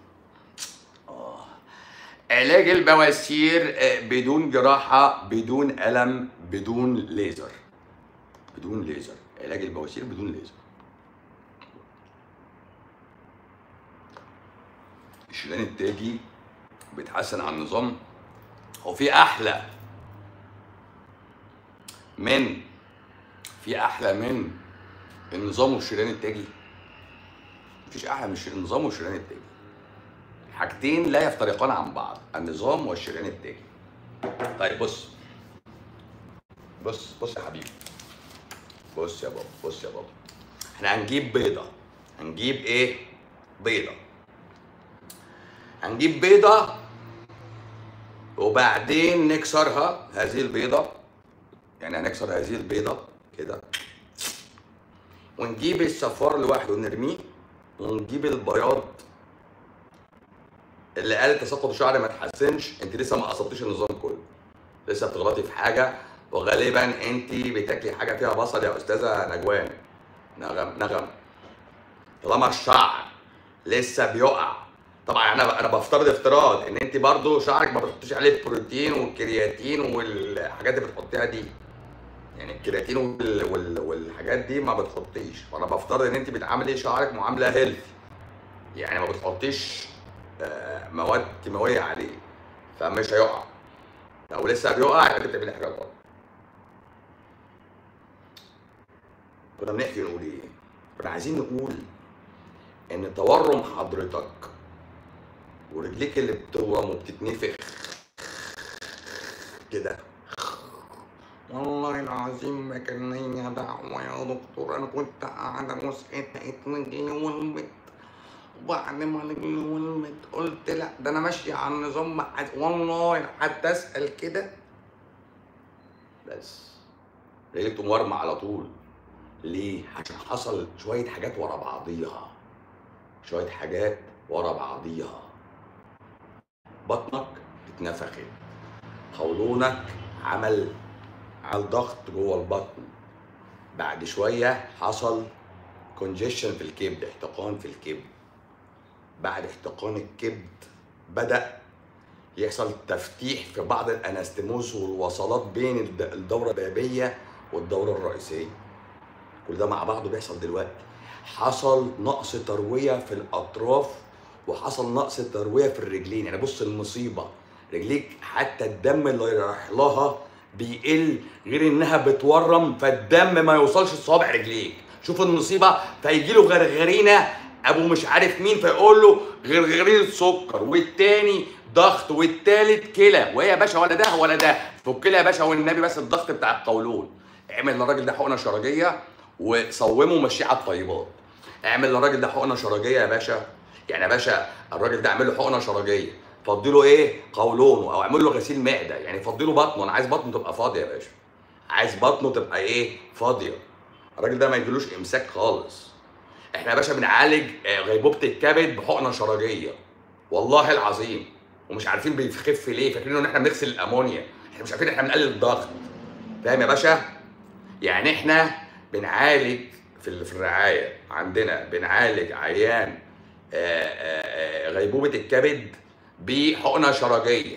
آه. علاج البواسير آه، بدون جراحة بدون ألم بدون ليزر بدون ليزر علاج البواسير بدون ليزر الشريان التاجي بيتحسن على النظام هو في أحلى من في أحلى من النظام والشريان التاجي مفيش احلى من الشر- النظام والشريان التاجي حاجتين لا يفترقان عن بعض النظام والشريان التاجي طيب بص بص بص يا حبيبي بص يا بابا بص يا بابا احنا هنجيب بيضة هنجيب ايه بيضة هنجيب بيضة وبعدين نكسرها هذه البيضة يعني هنكسر هذه البيضة كده ونجيب الصفار لوحده ونرميه ونجيب البياض اللي قال تساقط شعري ما تحسنش انت لسه ما اصبتيش النظام كله لسه بتغلطي في حاجه وغالبا انت بتاكلي حاجه فيها بصل يا استاذه نجوان نغم نغم طالما الشعر لسه بيقع طبعا انا انا بفترض افتراض ان انت برضو شعرك ما بتحطيش عليه البروتين والكرياتين والحاجات اللي بتحطيها دي يعني الكرياتين وال... وال... والحاجات دي ما بتحطيش فانا بفترض ان انت بتعاملي شعرك معامله هيلثي يعني ما بتحطيش آه، مواد كيماويه عليه فمش هيقع لو لسه بيقع يبقى انت بتعملي حاجه غلط كنا بنحكي نقول ايه كنا عايزين نقول ان تورم حضرتك ورجليك اللي بتورم وبتتنفخ كده والله العظيم ما كان ليا دعوة يا دكتور أنا كنت قاعدة وصحيت لقيت رجلي ولمت وبعد ما رجلي ولمت قلت لا ده أنا ماشية على النظام ما حد- والله قعدت أسأل كده بس رجلك تقوم ورمة على طول ليه؟ عشان حصل شوية حاجات ورا بعضيها شوية حاجات ورا بعضيها بطنك اتنفخت قولونك عمل عمل ضغط جوه البطن بعد شويه حصل كونجيشن في الكبد احتقان في الكبد بعد احتقان الكبد بدا يحصل تفتيح في بعض الانستموز والوصلات بين الد- الدوره البابيه والدوره الرئيسيه كل ده مع بعضه بيحصل دلوقتي حصل نقص ترويه في الاطراف وحصل نقص ترويه في الرجلين يعني بص المصيبه رجليك حتى الدم اللي رايح لها بيقل غير انها بتورم فالدم ما يوصلش لصوابع رجليك شوف المصيبه فيجي له غرغرينه ابو مش عارف مين فيقول له غرغرينه سكر والتاني ضغط والتالت كلى وهي يا باشا ولا ده ولا ده فك لي يا باشا والنبي بس الضغط بتاع القولون اعمل للراجل ده حقنه شرجيه وصومه ومشيه على الطيبات اعمل للراجل ده حقنه شرجيه يا باشا يعني يا باشا الراجل ده اعمل له حقنه شرجيه فضي له ايه قولونه او اعمل له غسيل معده يعني فضي له بطنه انا عايز بطنه تبقى فاضيه يا باشا عايز بطنه تبقى ايه فاضيه الراجل ده ما يجيلوش امساك خالص احنا يا باشا بنعالج آه، غيبوبه الكبد بحقنه شرجيه والله العظيم ومش عارفين بيخف ليه فاكرين ان احنا بنغسل الامونيا احنا مش عارفين احنا بنقلل الضغط فاهم يا باشا يعني احنا بنعالج في ال- في الرعايه عندنا بنعالج عيان آه، آه، آه، غيبوبه الكبد بحقنه شرجيه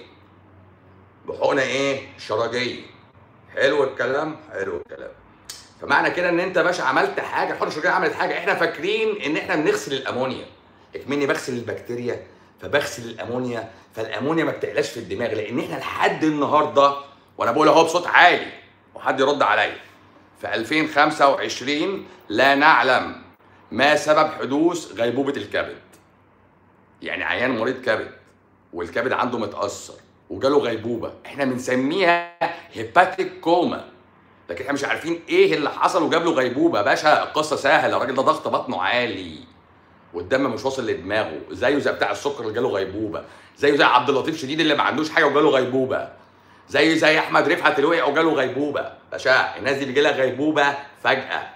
بحقنه ايه شرجيه حلو الكلام حلو الكلام فمعنى كده ان انت يا باشا عملت حاجه الحقنه الشرجيه عملت حاجه احنا فاكرين ان احنا بنغسل الامونيا اكمني بغسل البكتيريا فبغسل الامونيا فالامونيا ما بتعلاش في الدماغ لان احنا لحد النهارده وانا بقول اهو بصوت عالي وحد يرد عليا في 2025 لا نعلم ما سبب حدوث غيبوبه الكبد يعني عيان مريض كبد والكبد عنده متاثر وجاله غيبوبه احنا بنسميها هيباتيك كوما لكن احنا مش عارفين ايه اللي حصل وجاب له غيبوبه يا باشا القصه سهله الراجل ده ضغط بطنه عالي والدم مش واصل لدماغه زيه زي بتاع السكر اللي جاله غيبوبه زيه زي عبد اللطيف شديد اللي ما عندوش حاجه وجاله غيبوبه زي زي احمد رفعت اللي وقع وجاله غيبوبه باشا الناس دي بيجي لها غيبوبه فجاه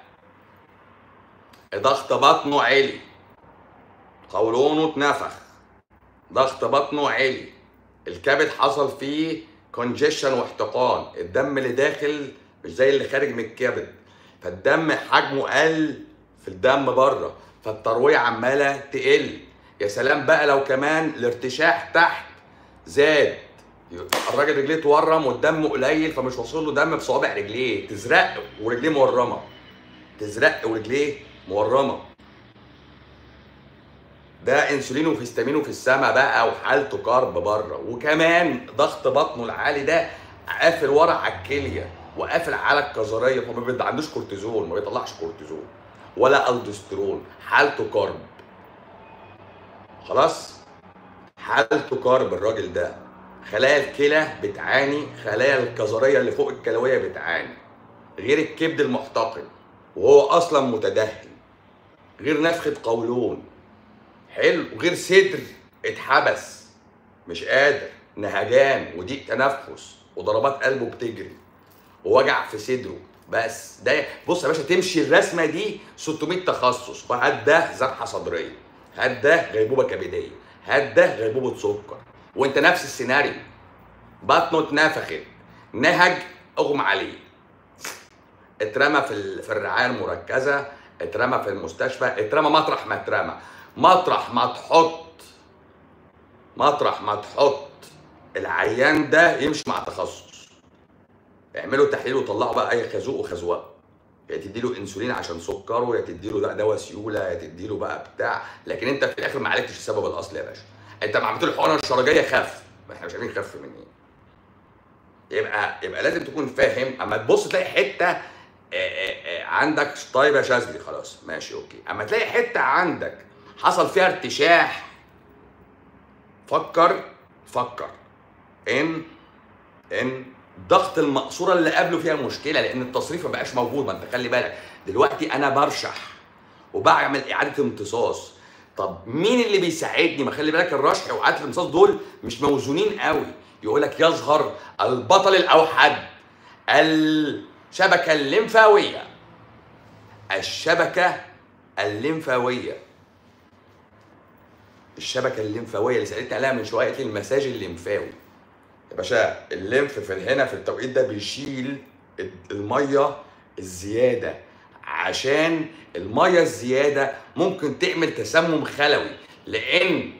ضغط بطنه عالي قولونه اتنفخ ضغط بطنه عالي الكبد حصل فيه كونجيشن واحتقان الدم اللي داخل مش زي اللي خارج من الكبد فالدم حجمه قل في الدم بره فالترويه عماله تقل يا سلام بقى لو كمان الارتشاح تحت زاد الراجل رجليه تورم والدم قليل فمش واصل له دم في صوابع رجليه تزرق ورجليه مورمه تزرق ورجليه مورمه ده انسولين وفيستامينه في السما بقى وحالته كرب بره وكمان ضغط بطنه العالي ده قافل ورا على الكليه وقافل على الكظريه فما بيبقى عندوش كورتيزون ما بيطلعش كورتيزون ولا الدوستيرون حالته كرب خلاص حالته كرب الراجل ده خلايا الكلى بتعاني خلايا الكظريه اللي فوق الكلويه بتعاني غير الكبد المحتقن وهو اصلا متدهن غير نفخه قولون حلو غير صدر اتحبس مش قادر نهجان وضيق تنفس وضربات قلبه بتجري ووجع في صدره بس ده بص يا باشا تمشي الرسمه دي 600 تخصص وهات ده ذبحه صدريه هات ده غيبوبه كبديه هات ده غيبوبه سكر وانت نفس السيناريو بطنه اتنفخت نهج اغمى عليه اترمى في ال- في الرعايه المركزه اترمى في المستشفى اترمى مطرح ما اترمى مطرح ما تحط مطرح ما تحط العيان ده يمشي مع تخصص اعملوا تحليل وطلعوا بقى اي خازوق وخزوقه يا تديله انسولين عشان سكره يا تديله ده دواء سيوله يا تديله بقى بتاع لكن انت في الاخر ما عالجتش السبب الاصلي يا باشا انت ما عملت له الحقنه الشرجيه خف ما احنا مش عارفين خف من ايه يبقى يبقى لازم تكون فاهم اما تبص تلاقي حته آه، آه، آه، عندك طيب يا شاذلي خلاص ماشي اوكي اما تلاقي حته عندك حصل فيها ارتشاح فكر فكر ان ان ضغط المقصوره اللي قبله فيها مشكله لان التصريف ما بقاش موجود ما انت خلي بالك دلوقتي انا برشح وبعمل اعاده امتصاص طب مين اللي بيساعدني ما خلي بالك الرشح واعاده الامتصاص دول مش موزونين قوي يقول لك يظهر البطل الاوحد الشبكه الليمفاويه الشبكه الليمفاويه الشبكه الليمفاويه اللي سالتني عليها من شويه قالت لي المساج الليمفاوي يا باشا الليمف في هنا في التوقيت ده بيشيل الميه الزياده عشان الميه الزياده ممكن تعمل تسمم خلوي لان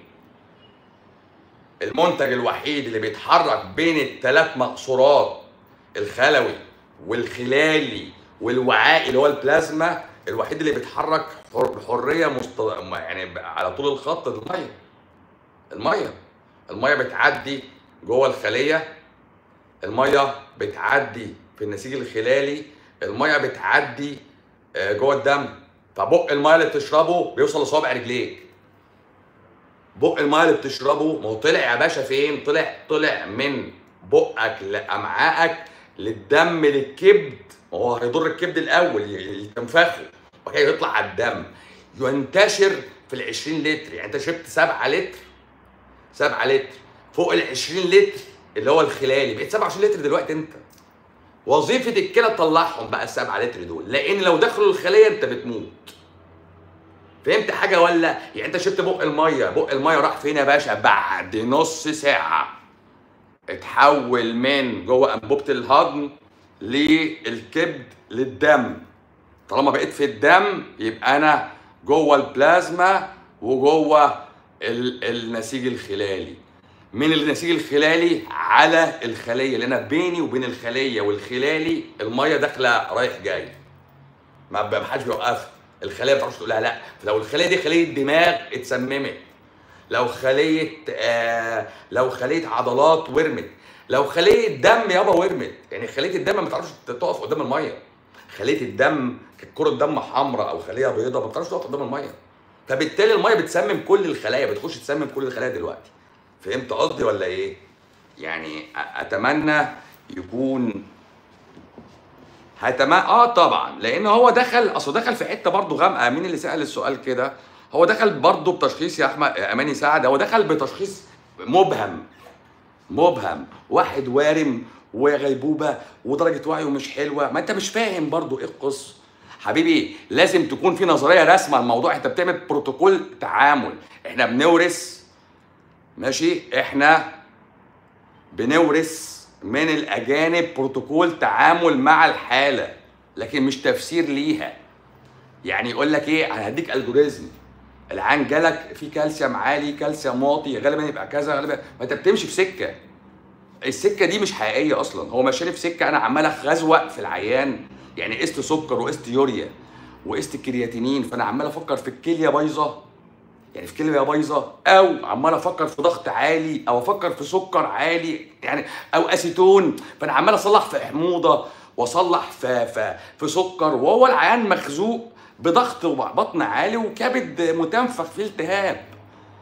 المنتج الوحيد اللي بيتحرك بين الثلاث مقصورات الخلوي والخلالي والوعائي اللي هو البلازما الوحيد اللي بيتحرك حر- بحريه مست... يعني على طول الخط الميه الميه الميه بتعدي جوه الخليه الميه بتعدي في النسيج الخلالي الميه بتعدي آه، جوه الدم فبق الميه اللي بتشربه بيوصل لصوابع رجليك بق الميه اللي بتشربه ما هو طلع يا باشا فين طلع طلع من بقك لامعائك للدم للكبد ما هو هيضر الكبد الاول ي- يتنفخه وبعد كده يطلع على الدم ينتشر في ال 20 لتر يعني انت شربت 7 لتر 7 لتر فوق ال 20 لتر اللي هو الخلالي بقيت 27 لتر دلوقتي انت وظيفه الكلى تطلعهم بقى ال 7 لتر دول لان لو دخلوا الخليه انت بتموت فهمت حاجه ولا يعني انت شربت بق الميه بق الميه راح فين يا باشا بعد نص ساعه اتحول من جوه انبوبه الهضم للكبد للدم طالما بقيت في الدم يبقى انا جوه البلازما وجوه ال- النسيج الخلالي من النسيج الخلالي على الخليه اللي انا بيني وبين الخليه والخلالي الميه داخله رايح جاي ما ما حدش بيوقفها الخليه ما بتعرفش تقول لها لا لو الخليه دي خليه دماغ اتسممت لو خليه آه لو خليه عضلات ورمت لو خليه دم يابا ورمت يعني خليه الدم ما بتعرفش تقف قدام الميه خليه الدم كره دم حمراء او خليه بيضاء ما بتعرفش تقف قدام الميه فبالتالي الميه بتسمم كل الخلايا بتخش تسمم كل الخلايا دلوقتي فهمت قصدي ولا ايه يعني أ- اتمنى يكون هتما اه طبعا لان هو دخل اصله دخل في حته برضه غامقه مين اللي سال السؤال كده هو دخل برضه بتشخيص يا احمد يا اماني سعد هو دخل بتشخيص مبهم مبهم واحد وارم وغيبوبه ودرجه وعيه مش حلوه ما انت مش فاهم برضه ايه القصه حبيبي لازم تكون في نظريه رسمه الموضوع انت بتعمل بروتوكول تعامل احنا بنورث ماشي احنا بنورث من الاجانب بروتوكول تعامل مع الحاله لكن مش تفسير ليها يعني يقول لك ايه انا هديك الجوريزم العين جالك في كالسيوم عالي كالسيوم واطي غالبا يبقى كذا غالبا ما انت بتمشي في سكه السكه دي مش حقيقيه اصلا هو ماشيني في سكه انا عمال اخزوق في العيان يعني قست سكر وقست يوريا وقست كرياتينين فانا عمال افكر في الكليه بايظه يعني في كليه بايظه او عمال افكر في ضغط عالي او افكر في سكر عالي يعني او اسيتون فانا عمال اصلح في حموضه واصلح في في في سكر وهو العيان مخزوق بضغط بطن عالي وكبد متنفخ فيه التهاب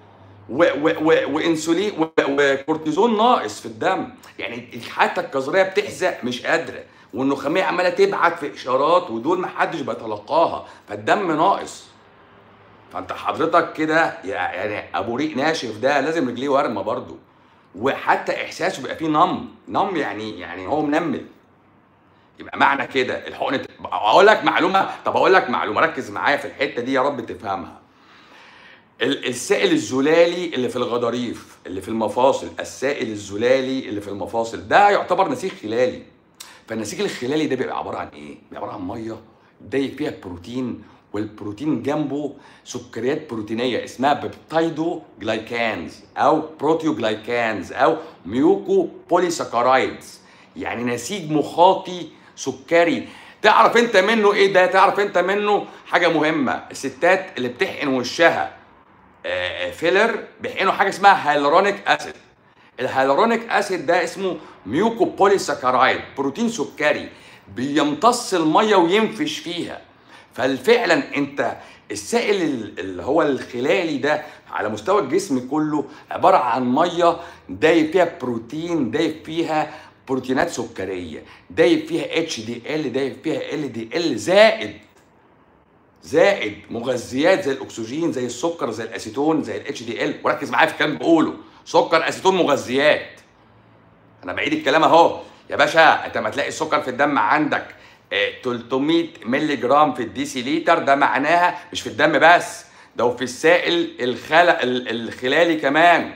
و و و وانسولين و- وكورتيزون ناقص في الدم يعني حتى الكظريه بتحزق مش قادره والنخاميه عماله تبعت في اشارات ودول ما حدش بيتلقاها فالدم ناقص فانت حضرتك كده يعني ابو ريق ناشف ده لازم رجليه ورمه برضه وحتى احساسه بيبقى فيه نم نم يعني يعني هو منمل يبقى معنى كده الحقن اقول لك معلومه طب اقول لك معلومه ركز معايا في الحته دي يا رب تفهمها ال- السائل الزلالي اللي في الغضاريف اللي في المفاصل السائل الزلالي اللي في المفاصل ده يعتبر نسيج خلالي فالنسيج الخلالي ده بيبقى عباره عن ايه؟ بيبقى عباره عن ميه دايب فيها بروتين والبروتين جنبه سكريات بروتينيه اسمها بيبتايدو جلايكانز او بروتيو جلايكانز او ميوكو بوليساكرايدز يعني نسيج مخاطي سكري تعرف انت منه ايه ده تعرف انت منه حاجه مهمه الستات اللي بتحقن وشها آه، فيلر بيحقنوا حاجه اسمها هيالورونيك اسيد الهيالورونيك اسيد ده اسمه ميوكو بوليساكرايد بروتين سكري بيمتص الميه وينفش فيها ففعلا انت السائل ال- اللي هو الخلالي ده على مستوى الجسم كله عباره عن ميه دايب فيها بروتين دايب فيها بروتينات سكريه دايب فيها اتش دي ال دايب فيها ال دي ال زائد زائد مغذيات زي الاكسجين زي السكر زي الاسيتون زي الاتش دي ال وركز معايا في الكلام اللي بقوله سكر اسيتون مغذيات انا بعيد الكلام اهو يا باشا انت ما تلاقي السكر في الدم عندك آه، 300 مللي جرام في الديسي لتر ده معناها مش في الدم بس ده في السائل الخلا ال- الخلالي كمان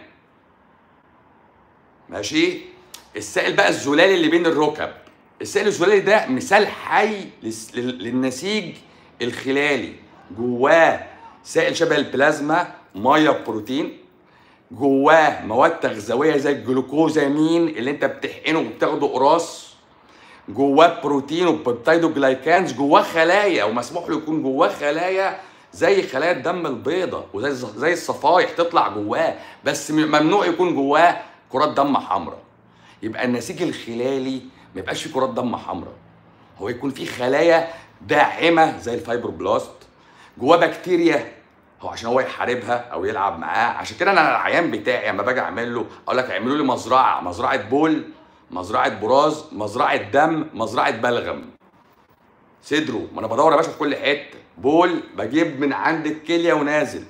ماشي السائل بقى الزلالي اللي بين الركب السائل الزلالي ده مثال حي للس- لل- للنسيج الخلالي جواه سائل شبه البلازما ميه بروتين جواه مواد تغذويه زي الجلوكوزامين اللي انت بتحقنه وبتاخده قراص جواه بروتين وبيبتايدوجلايكانز جواه خلايا ومسموح له يكون جواه خلايا زي خلايا الدم البيضاء وزي زي الصفائح تطلع جواه بس م- ممنوع يكون جواه كرات دم حمراء يبقى النسيج الخلالي ما يبقاش فيه كرات دم حمراء هو يكون فيه خلايا داعمه زي الفايبروبلاست جواه بكتيريا هو عشان هو يحاربها او يلعب معاه عشان كده انا العيان بتاعي لما باجي اعمل له اقول لك اعملوا لي مزرعه مزرعه بول مزرعه براز مزرعه دم مزرعه بلغم صدره ما انا بدور يا باشا في كل حته بول بجيب من عند الكليه ونازل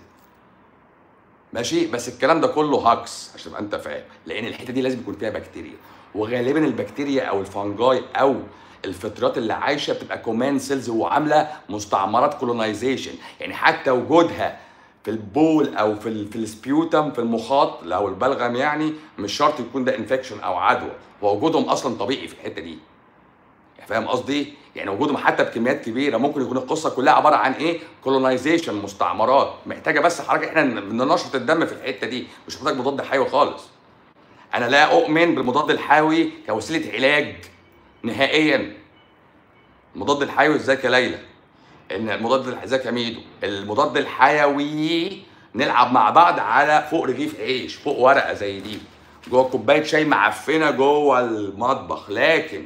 ماشي بس الكلام ده كله هاكس عشان تبقى انت فاهم لان الحته دي لازم يكون فيها بكتيريا وغالبا البكتيريا او الفنجاي او الفطريات اللي عايشه بتبقى كومان سيلز وعامله مستعمرات كولونايزيشن يعني حتى وجودها في البول او في ال في السبيوتم في المخاط او البلغم يعني مش شرط يكون ده انفكشن او عدوى ووجودهم اصلا طبيعي في الحته دي يعني فاهم قصدي؟ يعني وجودهم حتى بكميات كبيره ممكن يكون القصه كلها عباره عن ايه؟ كولونايزيشن مستعمرات محتاجه بس حضرتك احنا بننشط الدم في الحته دي مش محتاج مضاد حيوي خالص. انا لا اؤمن بالمضاد الحيوي كوسيله علاج نهائيا. المضاد الحيوي ازيك يا ليلى؟ ان المضاد ازيك يا ميدو؟ المضاد الحيوي نلعب مع بعض على فوق رغيف عيش فوق ورقه زي دي جوه كوبايه شاي معفنه جوه المطبخ لكن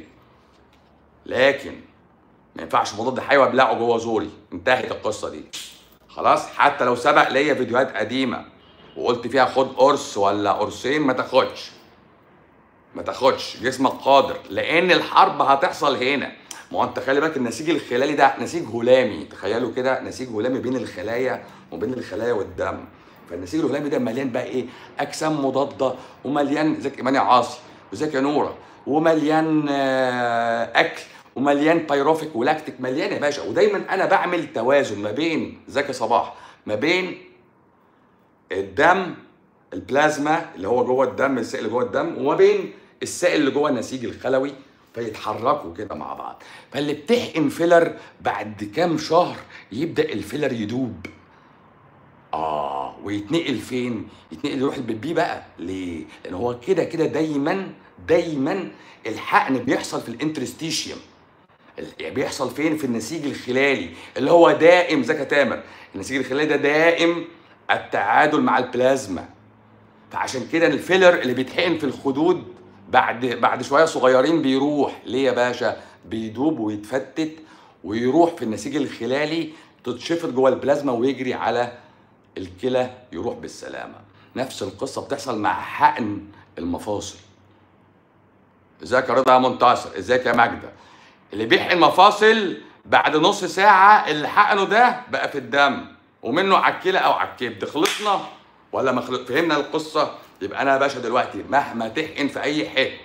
لكن ما ينفعش مضاد حيوي ابلعه جوه زوري انتهت القصه دي خلاص حتى لو سبق ليا فيديوهات قديمه وقلت فيها خد قرص ولا قرصين ما تاخدش ما تاخدش جسمك قادر لان الحرب هتحصل هنا ما هو انت خلي بالك النسيج الخلالي ده نسيج هلامي تخيلوا كده نسيج هلامي بين الخلايا وبين الخلايا والدم فالنسيج الهلامي ده مليان بقى ايه اجسام مضاده ومليان زي ايمان يا عاصي وزيك يا نوره ومليان آه، اكل ومليان بايروفيك ولاكتيك مليان يا باشا ودايما انا بعمل توازن ما بين زكي صباح ما بين الدم البلازما اللي هو جوه الدم السائل اللي جوه الدم وما بين السائل اللي جوه النسيج الخلوي فيتحركوا كده مع بعض فاللي بتحقن فيلر بعد كام شهر يبدا الفيلر يدوب اه ويتنقل فين يتنقل يروح البيبي بقى ليه لان هو كده كده دايما دايما الحقن بيحصل في الانترستيشيوم يعني بيحصل فين في النسيج الخلالي اللي هو دائم زكا تامر النسيج الخلالي ده دائم التعادل مع البلازما فعشان كده الفيلر اللي بيتحقن في الخدود بعد بعد شويه صغيرين بيروح ليه يا باشا بيدوب ويتفتت ويروح في النسيج الخلالي تتشفط جوه البلازما ويجري على الكلى يروح بالسلامه نفس القصه بتحصل مع حقن المفاصل ازيك يا رضا يا منتصر ازيك يا ماجده اللي بيحقن مفاصل بعد نص ساعه اللي حقنه ده بقى في الدم ومنه على الكلى او على الكبد خلصنا ولا ما خلص فهمنا القصه يبقى انا يا باشا دلوقتي مهما تحقن في اي حته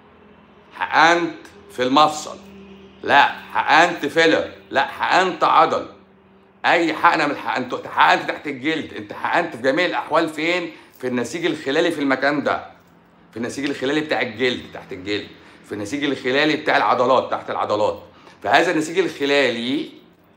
حقنت في المفصل لا حقنت فيلر لا حقنت عضل اي حقنه من الحقن انت حقنت تحت الجلد انت حقنت في جميع الاحوال فين في النسيج الخلالي في المكان ده في النسيج الخلالي بتاع الجلد تحت الجلد في النسيج الخلالي بتاع العضلات تحت العضلات فهذا النسيج الخلالي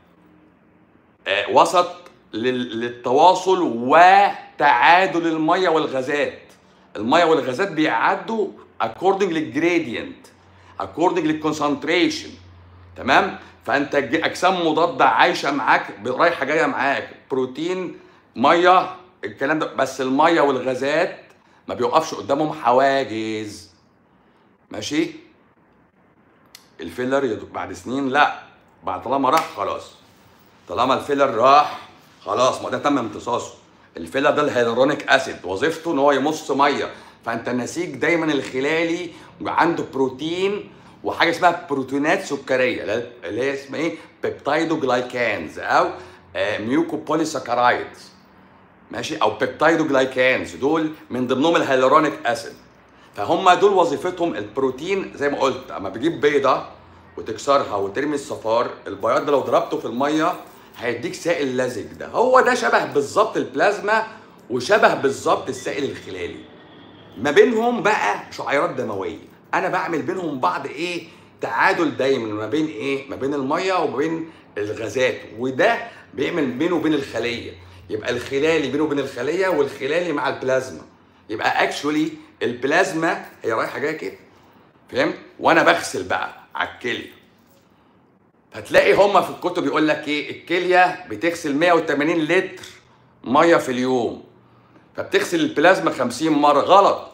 آه، وسط لل- للتواصل وتعادل الميه والغازات الميه والغازات بيعدوا according للجريدينت according للكونسنتريشن تمام فانت الج- اجسام مضاده عايشه معاك ب- رايحه جايه معاك بروتين ميه الكلام ده بس الميه والغازات ما بيوقفش قدامهم حواجز ماشي الفيلر يدوب بعد سنين لا بعد طالما راح خلاص طالما الفيلر راح خلاص ما ده تم امتصاصه الفيلر ده الهيالورونيك اسيد وظيفته ان هو يمص ميه فانت النسيج دايما الخلالي عنده بروتين وحاجه اسمها بروتينات سكريه اللي هي اسمها ايه بيبتايدوجلايكانز او ميوكو بوليساكرايدز ماشي او بيبتايدوجلايكانز دول من ضمنهم الهيالورونيك اسيد فهم دول وظيفتهم البروتين زي ما قلت اما بتجيب بيضه وتكسرها وترمي الصفار البياض ده لو ضربته في الميه هيديك سائل لزج ده هو ده شبه بالظبط البلازما وشبه بالظبط السائل الخلالي ما بينهم بقى شعيرات دمويه انا بعمل بينهم بعض ايه تعادل دايما ما بين ايه ما بين الميه وما بين الغازات وده بيعمل بينه وبين الخليه يبقى الخلالي بينه وبين الخليه والخلالي مع البلازما يبقى اكشولي البلازما هي رايحه جايه كده فهمت وانا بغسل بقى على الكليه هتلاقي هما في الكتب يقول لك ايه الكليه بتغسل 180 لتر ميه في اليوم فبتغسل البلازما 50 مره غلط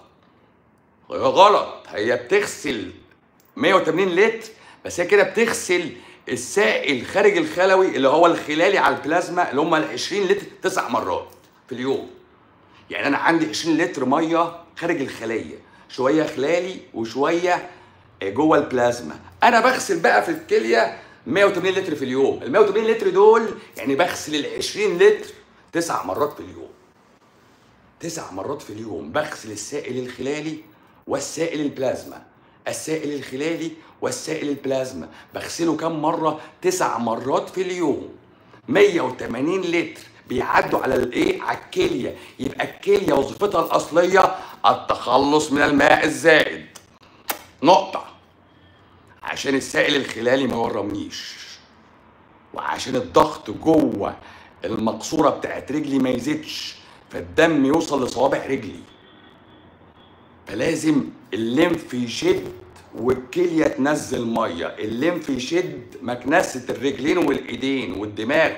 غلط هي بتغسل 180 لتر بس هي كده بتغسل السائل خارج الخلوي اللي هو الخلالي على البلازما اللي هم ال 20 لتر تسع مرات في اليوم يعني انا عندي 20 لتر ميه خارج الخليه شويه خلالي وشويه جوه البلازما انا بغسل بقى في الكليه 180 لتر في اليوم ال 180 لتر دول يعني بغسل ال 20 لتر تسع مرات في اليوم تسع مرات في اليوم بغسل السائل الخلالي والسائل البلازما السائل الخلالي والسائل البلازما بغسله كم مرة؟ تسع مرات في اليوم 180 لتر بيعدوا على الايه؟ على الكلية يبقى الكلية وظيفتها الأصلية التخلص من الماء الزائد نقطة عشان السائل الخلالي ما يورمنيش وعشان الضغط جوه المقصورة بتاعت رجلي ما يزيدش فالدم يوصل لصوابع رجلي فلازم الليمف يشد والكليه تنزل ميه الليمف يشد مكنسه الرجلين والايدين والدماغ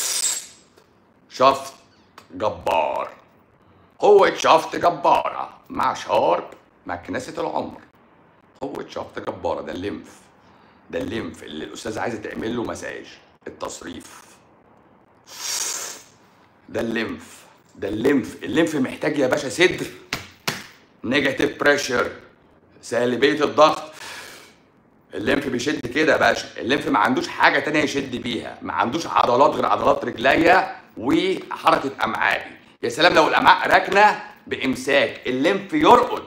شفط جبار قوة شفط جبارة مع شارب مكنسة العمر قوة شفط جبارة ده الليمف ده الليمف اللي الأستاذ عايز تعمل له مساج التصريف ده الليمف ده الليمف الليمف محتاج يا باشا صدر نيجاتيف بريشر سالبيه الضغط الليمف بيشد كده يا باشا الليمف ما عندوش حاجه تانية يشد بيها ما عندوش عضلات غير عضلات رجليا وحركه امعائي يا سلام لو الامعاء راكنه بامساك الليمف يرقد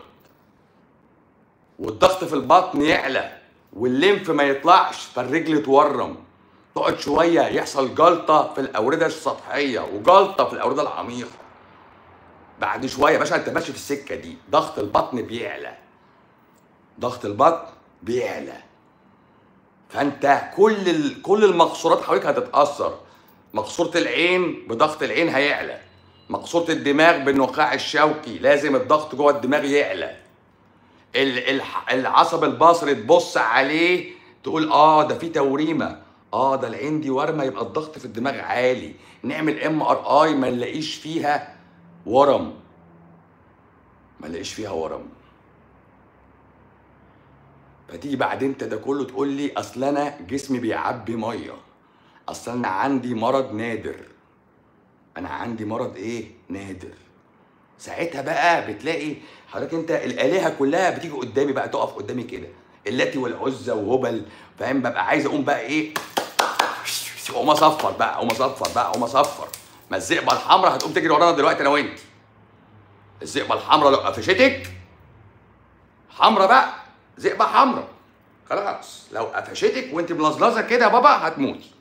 والضغط في البطن يعلى والليمف ما يطلعش فالرجل تورم تقعد شويه يحصل جلطه في الاورده السطحيه وجلطه في الاورده العميقه بعد شويه يا باشا انت ماشي في السكه دي ضغط البطن بيعلى ضغط البطن بيعلى فانت كل ال... كل المقصورات حواليك هتتاثر مقصوره العين بضغط العين هيعلى مقصوره الدماغ بالنخاع الشوكي لازم الضغط جوه الدماغ يعلى ال... الح- العصب البصري تبص عليه تقول اه ده في توريمه اه ده العين دي ورمه يبقى الضغط في الدماغ عالي نعمل ام ار اي ما نلاقيش فيها ورم ما نلاقيش فيها ورم فتيجي بعد انت ده كله تقول لي اصل انا جسمي بيعبي ميه اصل انا عندي مرض نادر انا عندي مرض ايه نادر ساعتها بقى بتلاقي حضرتك انت الالهه كلها بتيجي قدامي بقى تقف قدامي كده اللاتي والعزى وهبل فاهم ببقى عايز اقوم بقى ايه اقوم اصفر بقى اقوم اصفر بقى اقوم اصفر ما الذئبه الحمراء هتقوم تجري ورانا دلوقتي انا وانت الذئبه الحمراء لو قفشتك حمراء بقى ذئبه حمراء خلاص لو قفشتك وانت ملزلزه كده يا بابا هتموتي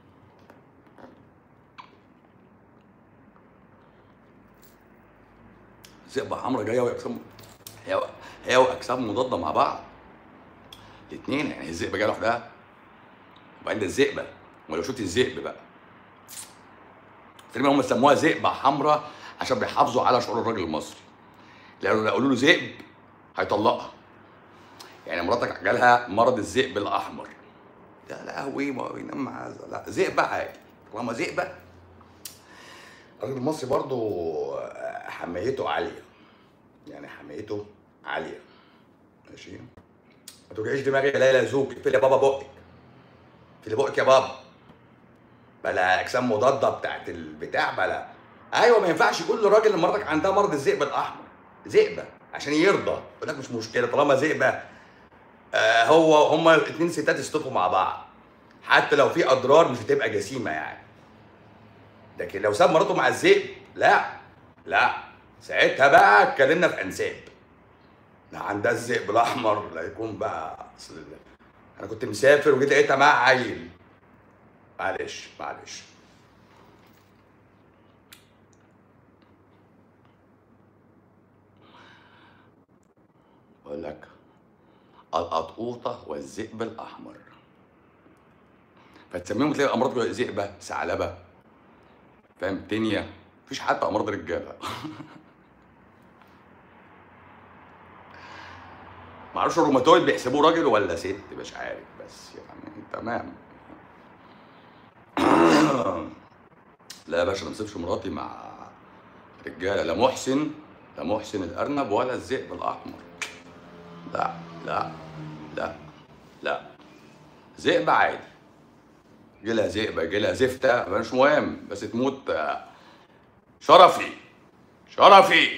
ذئبه حمراء جايه واجسام هي هي واجسام مضاده مع بعض الاثنين يعني الذئبه جايه لوحدها وبعدين الذئبه ولو شفت الذئب بقى تقريبا هم سموها ذئبه حمراء عشان بيحافظوا على شعور الراجل المصري لانه لو قالوا له ذئب هيطلقها يعني مراتك جالها مرض الذئب الاحمر يا لهوي ما هو ينام مع لا ذئبه عادي طالما ذئبه الراجل المصري برضو حمايته عاليه يعني حمايته عاليه ماشي ما توجعيش دماغي يا ليلى زوج اقفلي يا بابا بقك اقفلي بقك يا بابا بلا اجسام مضاده بتاعت البتاع بلا ايوه ما ينفعش يقول لراجل ان مراتك عندها مرض الذئب الاحمر ذئبه عشان يرضى يقول لك مش مشكله طالما ذئبه آه هو هما اتنين ستات يصطفوا مع بعض حتى لو في اضرار مش هتبقى جسيمه يعني لكن لو ساب مراته مع الذئب لا لا ساعتها بقى اتكلمنا في انساب لا عندها الذئب الاحمر لا يكون بقى اصل انا كنت مسافر وجيت لقيتها مع عيل معلش معلش بقول لك القطقوطة والذئب الأحمر فتسميهم تلاقي أمراض ذئبة ثعلبة فاهم تنيا مفيش حتى أمراض رجالة معرفش الروماتويد بيحسبوه راجل ولا ست مش عارف بس يعني تمام لا يا باشا ما نسيبش مراتي مع رجاله لا محسن لا محسن الارنب ولا الذئب الاحمر لا لا لا لا ذئب عادي جيلها ذئبه جيلها زفته مش مهم بس تموت آه، شرفي شرفي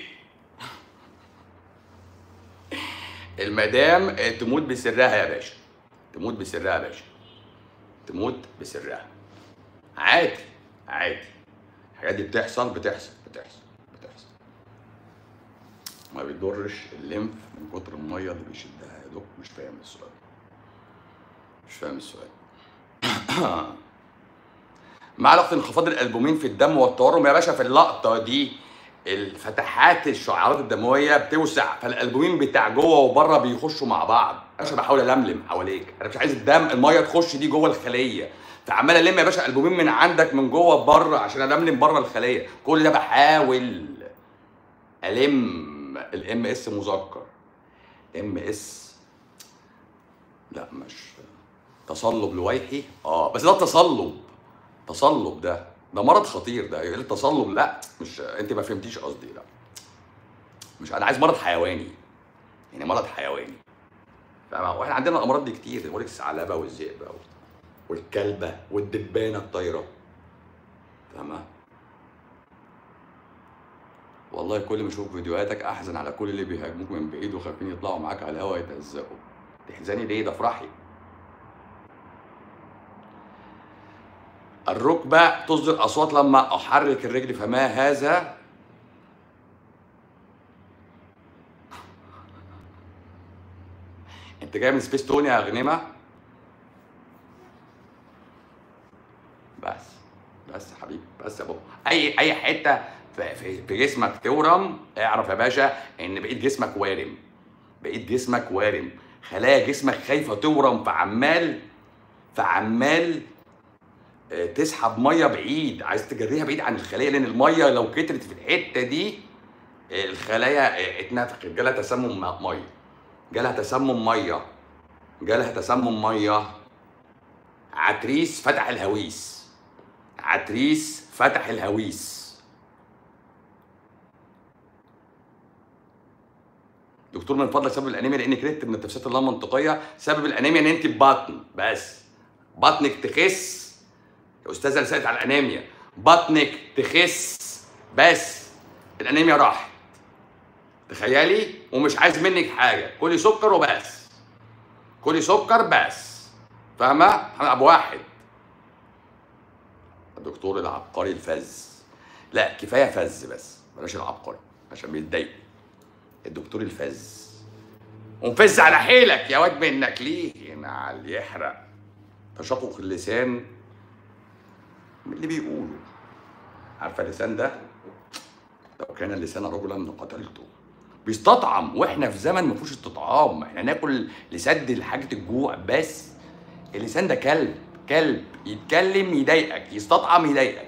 المدام آه، تموت بسرها يا باشا تموت بسرها يا باشا تموت بسرها عادي عادي الحاجات دي بتحصل بتحصل بتحصل بتحصل ما بيضرش الليمف من كتر الميه اللي بيشدها يا دوب مش فاهم السؤال مش فاهم السؤال مع علاقة انخفاض الألبومين في الدم والتورم يا باشا في اللقطة دي الفتحات الشعيرات الدموية بتوسع فالألبومين بتاع جوه وبره بيخشوا مع بعض يا باشا بحاول ألملم حواليك أنا مش عايز الدم المية تخش دي جوه الخلية فعمال ألم يا باشا ألبومين من عندك من جوه بره عشان ألملم بره الخلية كل ده بحاول ألم الام اس مذكر ام اس لا مش تصلب لويحي اه بس ده تصلب تصلب ده ده مرض خطير ده ايه التصلب لا مش انت ما فهمتيش قصدي لا مش انا عايز مرض حيواني يعني مرض حيواني فاهمة واحنا عندنا الامراض دي كتير بقول لك الثعلبه والذئبه والكلبه والدبانه الطايره فاهمة والله كل ما اشوف فيديوهاتك احزن على كل اللي بيهاجموك من بعيد وخايفين يطلعوا معاك على الهوا يتهزقوا تحزني ليه ده افرحي الركبة تصدر أصوات لما أحرك الرجل فما هذا أنت جاي من سبيس تون يا غنيمة بس بس يا حبيبي بس يا بابا أي أي حتة في, في, في جسمك تورم اعرف يا باشا إن بقيت جسمك وارم بقيت جسمك وارم خلايا جسمك خايفة تورم فعمال فعمال تسحب ميه بعيد عايز تجريها بعيد عن الخليه لان الميه لو كترت في الحته دي الخلايا اتنفخت جالها تسمم ميه جالها تسمم ميه جالها تسمم ميه عتريس فتح الهويس عتريس فتح الهويس دكتور من فضلك سبب الانيميا لان كرهت من التفسيرات اللا منطقيه سبب الانيميا ان انت ببطن بس بطنك تخس يا استاذه اللي سالت على الانيميا بطنك تخس بس الانيميا راحت تخيلي ومش عايز منك حاجه كلي سكر وبس كلي سكر بس فاهمه هنلعب واحد الدكتور العبقري الفز لا كفايه فز بس بلاش العبقري عشان بيتضايقوا الدكتور الفز ومفز على حيلك يا واد منك ليه ينعل يحرق تشقق اللسان من اللي بيقولوا عارفه اللسان ده لو كان اللسان رجلا لقتلته بيستطعم واحنا في زمن ما فيهوش استطعام احنا ناكل لسد حاجه الجوع بس اللسان ده كلب كلب يتكلم يضايقك يستطعم يضايقك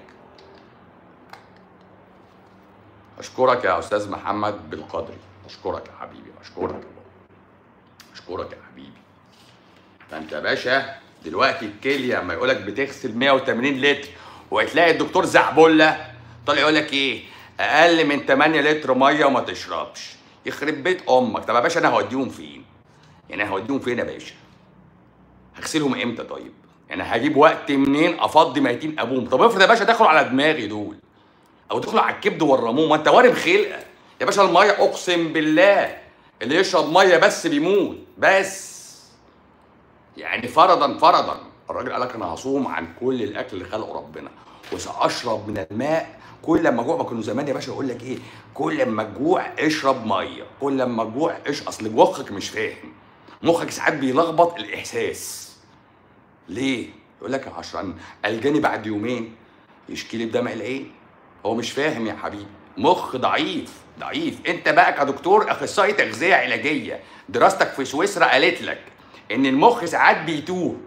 اشكرك يا استاذ محمد بالقدري اشكرك يا حبيبي اشكرك يا بابا اشكرك يا حبيبي فانت يا باشا دلوقتي الكليه اما يقولك بتغسل 180 لتر وهتلاقي الدكتور زعبله طالع يقول لك ايه اقل من 8 لتر ميه وما تشربش يخرب بيت امك طب يا باشا انا هوديهم فين يعني انا هوديهم فين يا باشا هغسلهم امتى طيب يعني هجيب وقت منين افضي ميتين ابوهم طب افرض يا باشا دخلوا على دماغي دول او دخلوا على الكبد والرموم ما انت وارم خلقه يا باشا الميه اقسم بالله اللي يشرب ميه بس بيموت بس يعني فرضا فرضا الراجل قال لك انا هصوم عن كل الاكل اللي خلقه ربنا وساشرب من الماء كل لما اجوع ما كانوا زمان يا باشا يقول لك ايه كل لما تجوع اشرب ميه كل لما تجوع ايش اصل مخك مش فاهم مخك ساعات بيلخبط الاحساس ليه يقول لك عشان الجاني بعد يومين يشكي لي بدمع العين هو مش فاهم يا حبيبي مخ ضعيف ضعيف انت بقى كدكتور اخصائي تغذيه علاجيه دراستك في سويسرا قالت لك ان المخ ساعات بيتوه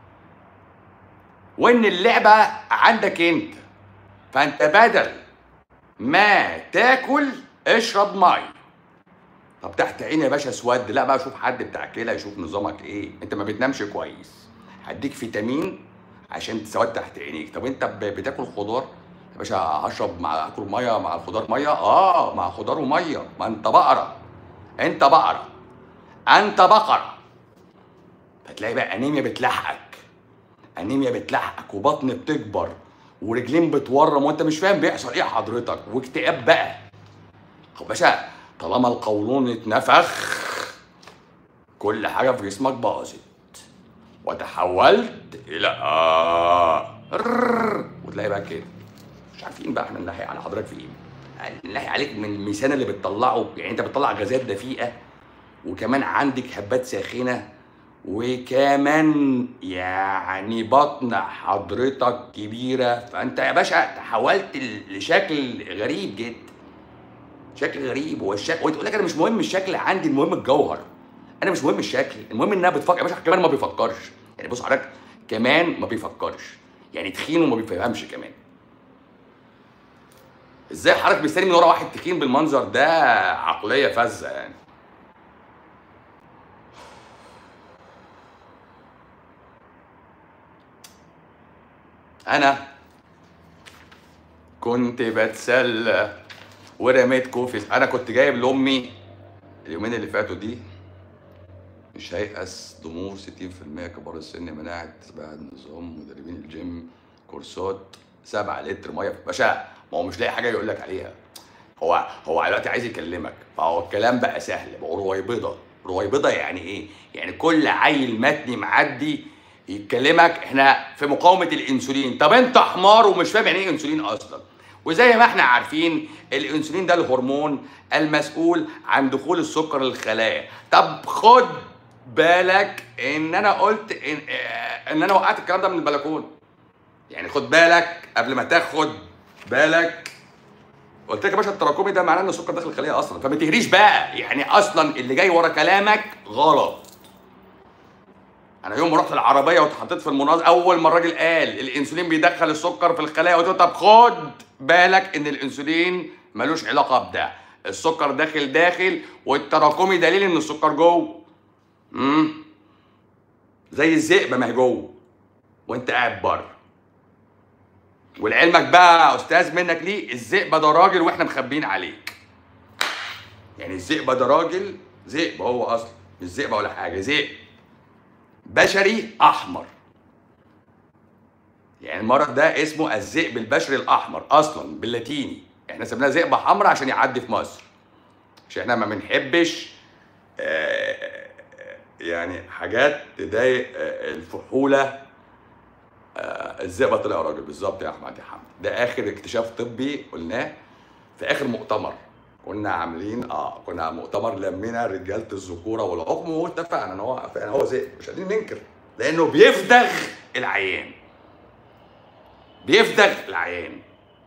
وان اللعبه عندك انت فانت بدل ما تاكل اشرب ميه طب تحت عيني يا باشا اسود لا بقى شوف حد بتاع كلى يشوف نظامك ايه انت ما بتنامش كويس هديك فيتامين عشان تسود تحت عينيك طب انت ب- بتاكل خضار يا باشا هشرب مع اكل ميه مع الخضار ميه اه مع خضار وميه ما انت بقره انت بقره انت بقره فتلاقي بقى انيميا بتلحقك انيميا بتلحقك وبطن بتكبر ورجلين بتورم وانت مش فاهم بيحصل ايه حضرتك واكتئاب بقى يا باشا طالما القولون اتنفخ كل حاجه في جسمك باظت وتحولت الى آه ررر. وتلاقي بقى كده مش عارفين بقى احنا نلاحق على حضرتك في ايه نلاحق عليك من الميزان اللي بتطلعه يعني انت بتطلع غازات دفيئه وكمان عندك هبات ساخنه وكمان يعني بطن حضرتك كبيره فانت يا باشا تحولت ل- لشكل غريب جدا شكل غريب هو الشكل وتقول لك انا مش مهم الشكل عندي المهم الجوهر انا مش مهم الشكل المهم انها بتفكر يا باشا كمان ما بيفكرش يعني بص حضرتك كمان ما بيفكرش يعني تخين وما بيفهمش كمان ازاي حضرتك مستني من ورا واحد تخين بالمنظر ده عقليه فذه يعني انا كنت بتسلى ورميت كوفي انا كنت جايب لامي اليومين اللي فاتوا دي مش هيأس ضمور 60% كبار السن مناعة تبع النظام مدربين الجيم كورسات 7 لتر ميه باشا ما هو مش لاقي حاجه يقول لك عليها هو هو دلوقتي عايز يكلمك فهو الكلام بقى سهل بقى رويبضه رويبضه يعني ايه؟ يعني كل عيل متني معدي يتكلمك احنا في مقاومه الانسولين طب انت حمار ومش فاهم يعني ايه انسولين اصلا وزي ما احنا عارفين الانسولين ده الهرمون المسؤول عن دخول السكر للخلايا طب خد بالك ان انا قلت ان, اه ان انا وقعت الكلام ده من البلكونه يعني خد بالك قبل ما تاخد بالك قلت لك يا باشا التراكمي ده معناه ان السكر داخل الخليه اصلا فما تهريش بقى يعني اصلا اللي جاي ورا كلامك غلط انا يوم ما رحت العربيه واتحطيت في المناظره اول ما الراجل قال الانسولين بيدخل السكر في الخلايا قلت له طب خد بالك ان الانسولين ملوش علاقه بده السكر داخل داخل والتراكمي دليل ان السكر جوه امم زي الذئبه ما هي جوه وانت قاعد بره ولعلمك بقى يا استاذ منك ليه الذئبه ده راجل واحنا مخبيين عليك يعني الذئبه ده راجل ذئب هو اصلا مش ذئبه ولا حاجه ذئب بشري احمر يعني المرض ده اسمه الذئب البشري الاحمر اصلا باللاتيني احنا سميناه ذئبه حمراء عشان يعدي في مصر عشان احنا ما بنحبش آه، يعني حاجات تضايق آه، الفحوله آه، الذئبه طلع راجل بالظبط يا احمد يا حمد ده اخر اكتشاف طبي قلناه في اخر مؤتمر كنا عاملين اه كنا مؤتمر لمينا رجاله الذكوره والعقم واتفقنا ان هو فعلا هو ذئب مش قادرين ننكر لانه بيفدغ العيان بيفدغ العيان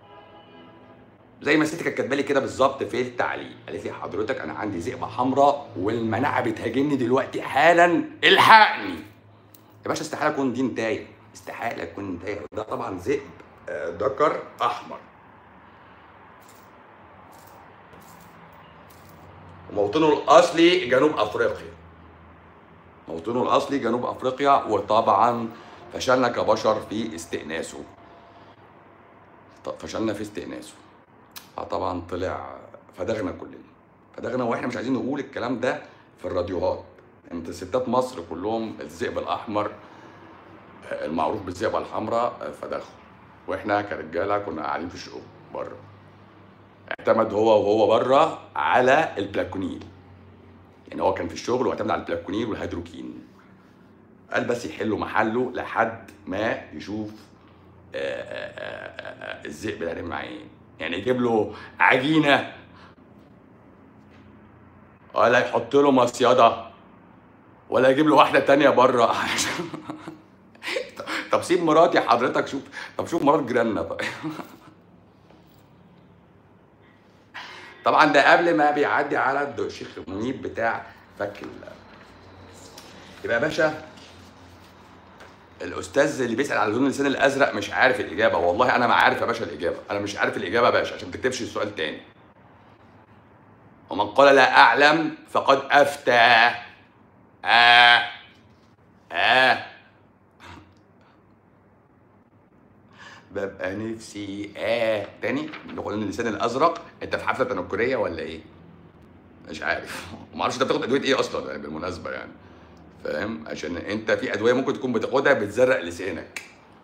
زي ما ست كانت كاتبه لي كده بالظبط في التعليق قالت لي حضرتك انا عندي ذئبه حمراء والمناعه بتهاجمني دلوقتي حالا الحقني يا باشا استحاله اكون دين تايه استحاله اكون تايه ده طبعا ذئب آه، ذكر احمر وموطنه الاصلي جنوب افريقيا موطنه الاصلي جنوب افريقيا وطبعا فشلنا كبشر في استئناسه ط- فشلنا في استئناسه فطبعا طلع فدغنا كلنا فدغنا واحنا مش عايزين نقول الكلام ده في الراديوهات انت ستات مصر كلهم الذئب الاحمر آه، المعروف بالذئبه الحمراء آه، فدغوا واحنا كرجاله كنا قاعدين في الشقوق بره اعتمد هو وهو بره على البلاكونيل يعني هو كان في الشغل واعتمد على البلاكونيل والهيدروكين قال بس يحلوا محله لحد ما يشوف آه، آه، آه، آه، الذئب ده هيعمل معاه ايه يعني يجيب له عجينه ولا يحط له مصيده ولا يجيب له واحده تانية بره طب سيب مراتي حضرتك شوف طب شوف مرات جيراننا طيب طبعا ده قبل ما بيعدي على الشيخ منيب بتاع فك ال يبقى يا باشا الاستاذ اللي بيسال على لون اللسان الازرق مش عارف الاجابه والله انا ما عارف يا باشا الاجابه انا مش عارف الاجابه يا باشا عشان ما تكتبش السؤال تاني ومن قال لا اعلم فقد افتى آه آه ببقى نفسي آه تاني نقول ان اللسان الازرق انت في حفله تنكريه ولا ايه؟ مش عارف ما اعرفش انت بتاخد ادويه ايه اصلا يعني بالمناسبه يعني فاهم عشان انت في ادويه ممكن تكون بتاخدها بتزرق لسانك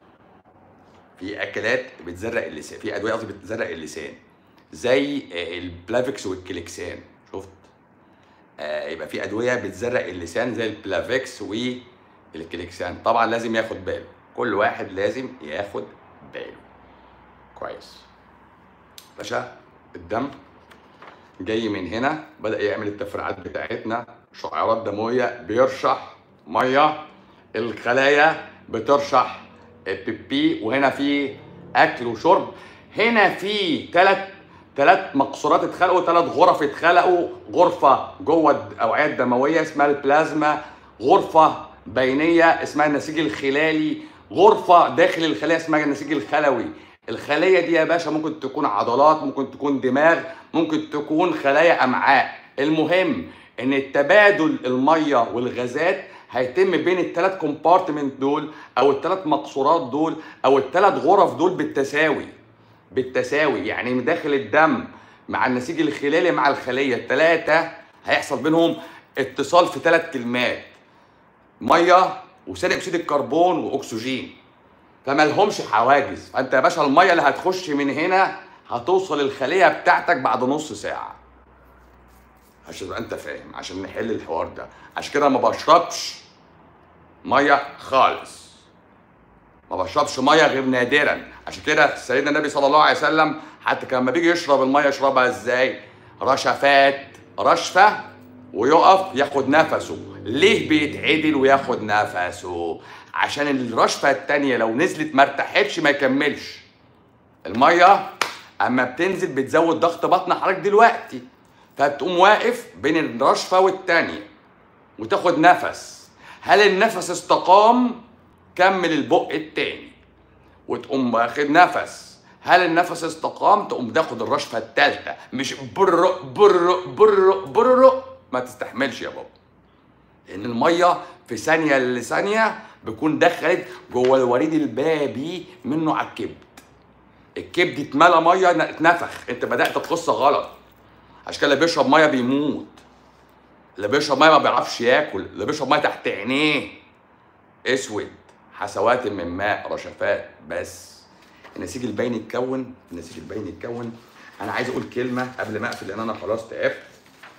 في اكلات بتزرق اللسان في ادويه قصدي بتزرق اللسان زي آه، البلافيكس والكليكسان شفت آه، يبقى في ادويه بتزرق اللسان زي البلافيكس والكليكسان طبعا لازم ياخد باله كل واحد لازم ياخد باله كويس باشا الدم جاي من هنا بدا يعمل التفريعات بتاعتنا شعيرات دمويه بيرشح ميه الخلايا بترشح بيبي وهنا في اكل وشرب هنا في ثلاث ثلاث مقصورات اتخلقوا ثلاث غرف اتخلقوا غرفه جوه الاوعيه الدمويه اسمها البلازما غرفه بينيه اسمها النسيج الخلالي غرفه داخل الخليه اسمها النسيج الخلوي الخليه دي يا باشا ممكن تكون عضلات ممكن تكون دماغ ممكن تكون خلايا امعاء المهم ان التبادل الميه والغازات هيتم بين الثلاث كومبارتمنت دول او الثلاث مقصورات دول او الثلاث غرف دول بالتساوي بالتساوي يعني من داخل الدم مع النسيج الخلالي مع الخليه الثلاثه هيحصل بينهم اتصال في ثلاث كلمات ميه وثاني اكسيد الكربون واكسجين فما لهمش حواجز فانت يا باشا الميه اللي هتخش من هنا هتوصل الخليه بتاعتك بعد نص ساعه عشان تبقى انت فاهم عشان نحل الحوار ده عشان كده ما بشربش ميه خالص ما بشربش ميه غير نادرا عشان كده سيدنا النبي صلى الله عليه وسلم حتى كان لما بيجي يشرب الميه يشربها ازاي رشفات رشفه ويقف ياخد نفسه ليه بيتعدل وياخد نفسه عشان الرشفه التانية لو نزلت ما ارتاحتش ما يكملش الميه اما بتنزل بتزود ضغط بطن حضرتك دلوقتي فبتقوم واقف بين الرشفه والتانية وتاخد نفس هل النفس استقام كمل البق التاني وتقوم واخد نفس هل النفس استقام تقوم تاخد الرشفه الثالثه مش بر بر بر بر ما تستحملش يا بابا لان الميه في ثانيه لثانيه بتكون دخلت جوه الوريد البابي منه على الكبد الكبد اتملى ميه اتنفخ انت بدات القصه غلط عشان كده اللي بيشرب ميه بيموت اللي بيشرب ميه ما بيعرفش ياكل اللي بيشرب ميه تحت عينيه اسود حسوات من ماء رشفات بس النسيج البين يتكون النسيج البين يتكون انا عايز اقول كلمه قبل ما اقفل لان انا خلاص تعبت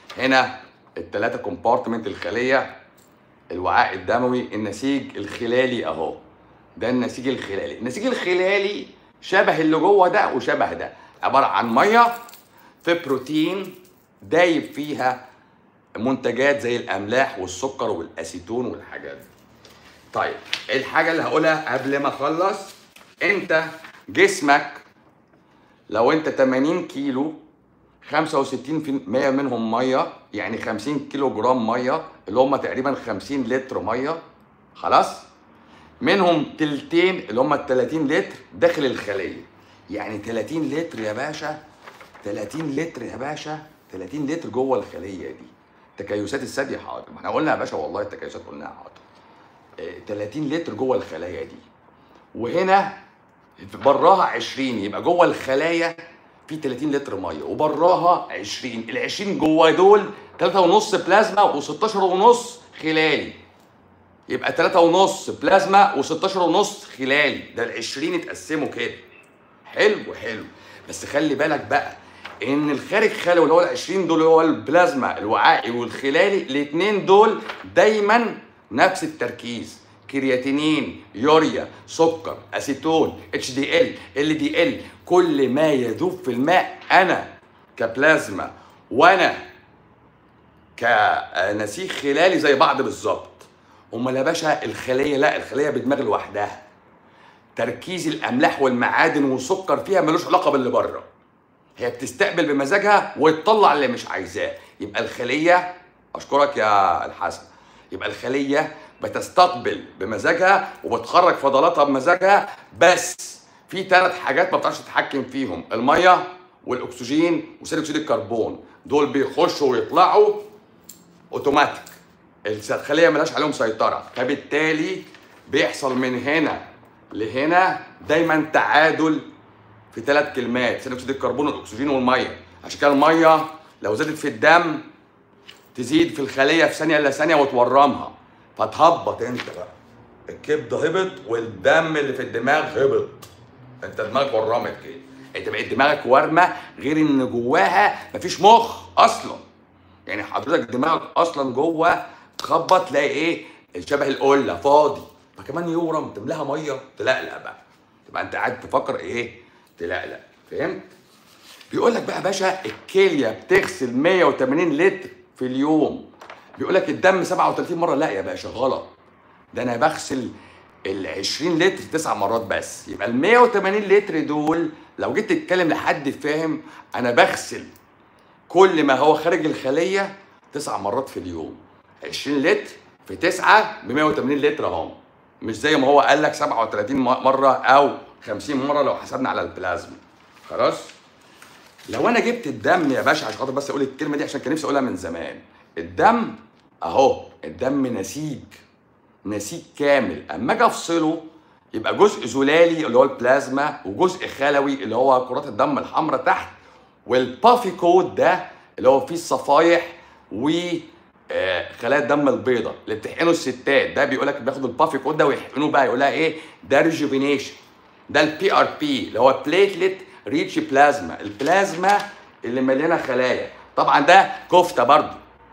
هنا الثلاثه كومبارتمنت الخليه الوعاء الدموي النسيج الخلالي اهو ده النسيج الخلالي النسيج الخلالي شبه اللي جوه ده وشبه ده عباره عن ميه في بروتين دايب فيها منتجات زي الاملاح والسكر والاسيتون والحاجات دي طيب الحاجه اللي هقولها قبل ما اخلص انت جسمك لو انت 80 كيلو 65% منهم ميه يعني 50 كيلو جرام ميه اللي هم تقريبا 50 لتر ميه خلاص منهم تلتين اللي هم ال 30 لتر داخل الخليه يعني 30 لتر يا باشا 30 لتر يا باشا 30 لتر جوه الخليه دي تكيسات الثدي حاضر ما احنا قلنا يا باشا والله التكيسات قلناها حاضر آه، 30 لتر جوه الخلايا دي وهنا براها 20 يبقى جوه الخلايا في 30 لتر ميه وبراها 20 ال 20 جوه دول 3.5 بلازما و16 ونص خلالي يبقى 3.5 بلازما و16 ونص خلالي ده ال 20 اتقسموا كده حلو حلو بس خلي بالك بقى ان الخارج خلوي اللي هو ال 20 دول هو البلازما الوعائي والخلالي الاثنين دول دايما نفس التركيز كرياتينين يوريا سكر اسيتون اتش دي ال ال دي ال كل ما يذوب في الماء انا كبلازما وانا كنسيج خلالي زي بعض بالظبط امال يا باشا الخليه لا الخليه بدماغ لوحدها تركيز الاملاح والمعادن والسكر فيها ملوش علاقه باللي بره هي بتستقبل بمزاجها وتطلع اللي مش عايزاه يبقى الخليه اشكرك يا الحسن يبقى الخليه بتستقبل بمزاجها وبتخرج فضلاتها بمزاجها بس في ثلاث حاجات ما بتعرفش تتحكم فيهم الميه والاكسجين وثاني اكسيد الكربون دول بيخشوا ويطلعوا اوتوماتيك الخليه ملهاش عليهم سيطره فبالتالي بيحصل من هنا لهنا دايما تعادل في ثلاث كلمات ثاني اكسيد الكربون والاكسجين والميه عشان كده الميه لو زادت في الدم تزيد في الخليه في ثانيه الا ثانيه وتورمها فتهبط انت بقى الكبد هبط والدم اللي في الدماغ هبط انت دماغك ورمت كده انت بقيت دماغك ورمه غير ان جواها مفيش مخ اصلا يعني حضرتك دماغك اصلا جوه تخبط تلاقي ايه شبه القله فاضي فكمان يورم تملاها ميه تلقلق بقى تبقى انت قاعد تفكر ايه تلقلق فهمت بيقول لك بقى يا باشا الكليه بتغسل 180 لتر في اليوم بيقول لك الدم 37 مره لا يا باشا غلط ده انا بغسل ال 20 لتر تسع مرات بس يبقى ال 180 لتر دول لو جيت تتكلم لحد فاهم انا بغسل كل ما هو خارج الخليه تسع مرات في اليوم 20 لتر في 9 ب 180 لتر اهو مش زي ما هو قال لك 37 مره او 50 مره لو حسبنا على البلازما خلاص لو انا جبت الدم يا باشا عشان خاطر بس اقول الكلمه دي عشان كان نفسي اقولها من زمان الدم اهو الدم نسيج نسيج كامل اما اجي افصله يبقى جزء زلالي اللي هو البلازما وجزء خلوي اللي هو كرات الدم الحمراء تحت والبافي كود ده اللي هو فيه الصفايح و آه، خلايا الدم البيضاء اللي بتحقنه الستات ده بيقول لك بياخدوا البافي كود ده ويحقنوه بقى يقول لها ايه ده ريجوفينيشن ده البي ار بي اللي هو بليتلت ريتش بلازما البلازما اللي مليانه خلايا طبعا ده كفته برضو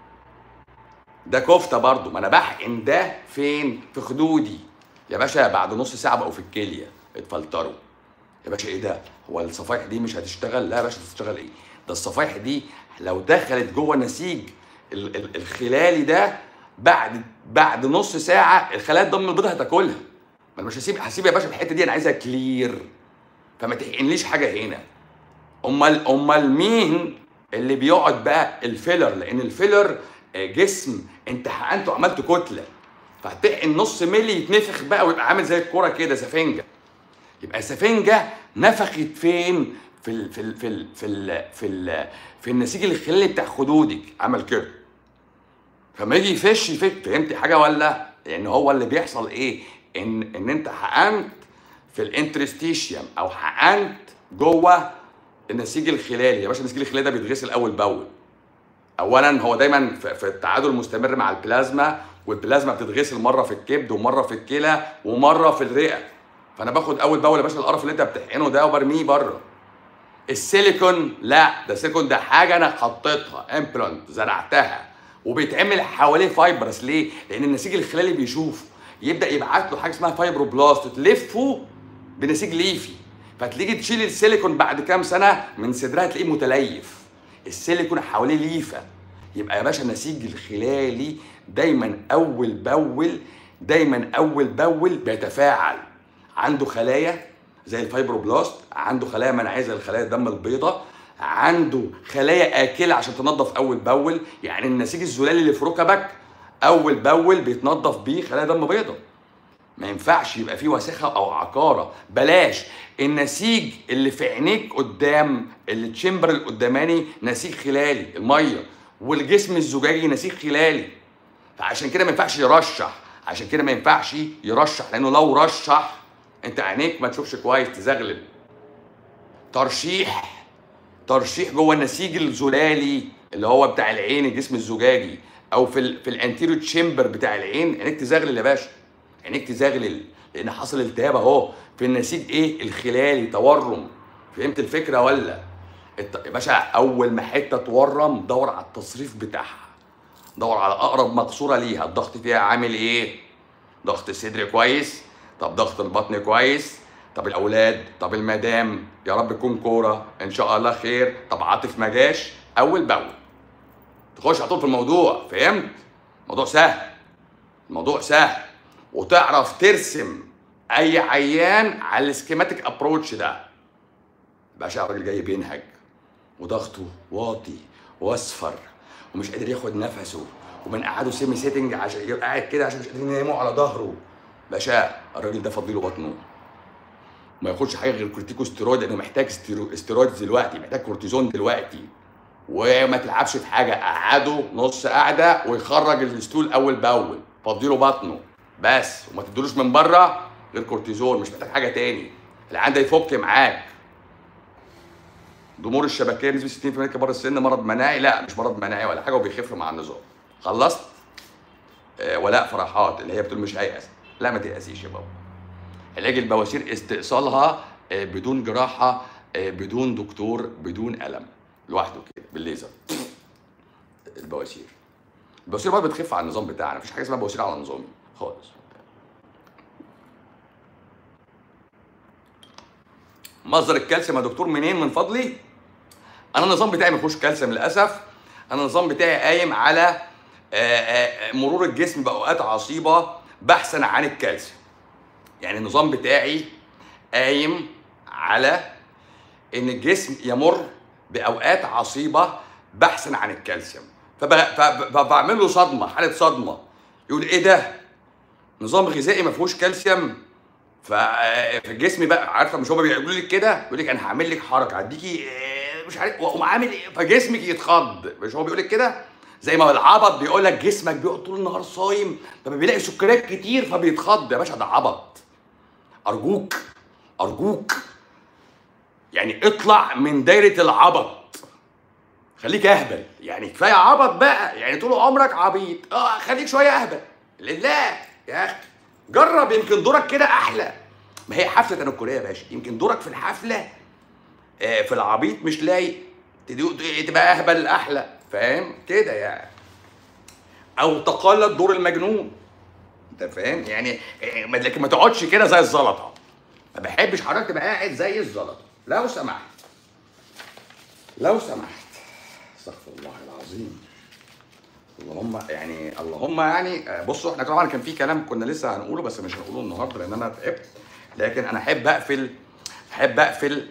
ده كفته برضو ما انا بحقن ده فين في خدودي يا باشا بعد نص ساعه بقوا في الكليه اتفلتروا يا باشا ايه ده هو الصفايح دي مش هتشتغل لا يا باشا هتشتغل ايه ده الصفايح دي لو دخلت جوه نسيج ال- ال- الخلالي ده بعد بعد نص ساعه الخلايا الدم البيضاء هتاكلها ما انا مش هسيب هسيب يا باشا الحته دي انا عايزها كلير فما تحقنليش حاجه هنا امال امال مين اللي بيقعد بقى الفيلر لان الفيلر آه، جسم انت حقنته عملت كتله فهتحقن نص ملي يتنفخ بقى ويبقى عامل زي الكوره كده سفنجه يبقى سفنجه نفخت فين في ال في ال في ال في ال في, ال في النسيج الخلالي بتاع خدودك عمل كده فما يجي يفش يفش فهمتي حاجه ولا لان هو اللي بيحصل ايه ان ان انت حقنت في الانترستيشيوم او حقنت جوه النسيج الخلالي يا باشا النسيج الخلالي ده بيتغسل اول باول اولا هو دايما في في التعادل المستمر مع البلازما والبلازما بتتغسل مره في الكبد ومره في الكلى ومره في الرئه فانا باخد اول باول يا باشا القرف اللي انت بتحقنه ده وبرميه بره السيليكون لا ده السيليكون ده حاجه انا حطيتها امبلانت زرعتها وبيتعمل حواليه فايبرس ليه؟ لان النسيج الخلالي بيشوفه يبدا يبعت له حاجه اسمها فايبروبلاست تلفه بنسيج ليفي فتيجي تشيل السيليكون بعد كام سنه من صدرها تلاقيه متليف السيليكون حواليه ليفه يبقى يا باشا النسيج الخلالي دايما اول باول دايما اول باول بيتفاعل عنده خلايا زي الفايبروبلاست عنده خلايا مناعيه زي الخلايا الدم البيضاء عنده خلايا اكله عشان تنظف اول باول يعني النسيج الزلالي اللي في ركبك اول باول بيتنظف بيه خلايا دم بيضاء ما ينفعش يبقى فيه وساخه او عقاره بلاش النسيج اللي في عينيك قدام التشمبر القداماني نسيج خلالي الميه والجسم الزجاجي نسيج خلالي فعشان كده ما ينفعش يرشح عشان كده ما ينفعش يرشح لانه لو رشح انت عينيك ما تشوفش كويس تزغلل ترشيح ترشيح جوه النسيج الزلالي اللي هو بتاع العين الجسم الزجاجي او في ال في الانتيريو تشامبر بتاع العين عينيك تزغلل يا باشا عينيك تزغلل لان حصل التهاب اهو في النسيج ايه الخلالي تورم فهمت الفكره ولا الت- يا باشا اول ما حته تورم دور على التصريف بتاعها دور على اقرب مقصوره ليها الضغط فيها عامل ايه ضغط الصدر كويس طب ضغط البطن كويس طب الاولاد طب المدام يا رب تكون كوره ان شاء الله خير طب عاطف ما جاش اول باول تخش على طول في الموضوع فهمت الموضوع سهل الموضوع سهل وتعرف ترسم اي عيان على السكيماتيك ابروتش ده باشا الراجل جاي بينهج وضغطه واطي واصفر ومش قادر ياخد نفسه وبنقعده سيمي سيتنج عشان يبقى قاعد كده عشان مش قادرين يناموا على ظهره باشا الراجل ده فضيله بطنه ما ياخدش حاجه غير كورتيكوستيرويد لانه محتاج ستيرو- استيرويد دلوقتي محتاج كورتيزون دلوقتي وما تلعبش في حاجه قعده نص قعده ويخرج الستول اول باول فضيله بطنه بس وما تدلوش من بره غير كورتيزون مش محتاج حاجه تاني العيان ده يفك معاك ضمور الشبكيه نسبه 60% كبار السن مرض مناعي لا مش مرض مناعي ولا حاجه وبيخف مع النظام خلصت آه ولاء فرحات اللي هي بتقول مش هيأس لا ما تيأسيش يا بابا علاج البواسير استئصالها آه، بدون جراحه آه، بدون دكتور بدون ألم لوحده كده بالليزر البواسير البواسير برضه بتخف على النظام بتاعنا مفيش حاجه اسمها بواسير على نظامي خالص مصدر الكالسيوم يا دكتور منين من فضلي انا النظام بتاعي ما فيهوش كالسيوم للاسف انا النظام بتاعي قايم على آه، آه، مرور الجسم باوقات عصيبه بحثا عن الكالسيوم يعني النظام بتاعي قايم على ان الجسم يمر باوقات عصيبه بحثا عن الكالسيوم فب- فب- فبعمل له صدمه حاله صدمه يقول ايه ده نظام غذائي ما فيهوش كالسيوم ف- في الجسم بقى عارفه مش هما بيقولوا لك كده يقول لك انا هعمل لك حركه هديكي آه، مش عارف واقوم عامل ايه فجسمك يتخض مش هو بيقول لك كده زي ما العبط بيقول لك جسمك بيقعد طول النهار صايم لما بيلاقي سكريات كتير فبيتخض يا باشا ده عبط ارجوك ارجوك يعني اطلع من دايره العبط خليك اهبل يعني كفايه عبط بقى يعني طول عمرك عبيط اه خليك شويه اهبل لله يا اخي جرب يمكن دورك كده احلى ما هي حفله تنكريه يا باشا يمكن دورك في الحفله آه، في العبيط مش لايق تدو- تبقى اهبل احلى فاهم كده يعني او تقلد دور المجنون انت فاهم يعني آه، ما- لكن ما تقعدش كده زي الزلطه ما بحبش حضرتك تبقى قاعد زي الزلطه لو سمحت لو سمحت استغفر الله العظيم اللهم يعني اللهم يعني آه، بصوا احنا طبعا كان في كلام كنا لسه هنقوله بس مش هنقوله النهارده لان انا تعبت لكن انا احب اقفل احب اقفل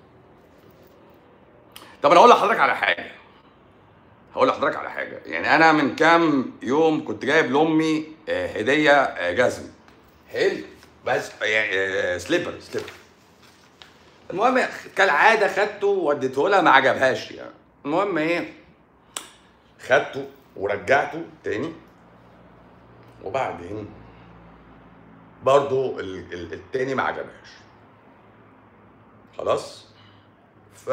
طب انا اقول لحضرتك على حاجه هقول لحضرتك على حاجه يعني انا من كام يوم كنت جايب لامي آه، هديه آه، جزم حلو بس يعني آه، سليبر سليبر المهم كالعاده خدته ووديته لها ما عجبهاش يعني المهم ايه خدته ورجعته تاني وبعدين برضو ال- ال- التاني ما عجبهاش خلاص ف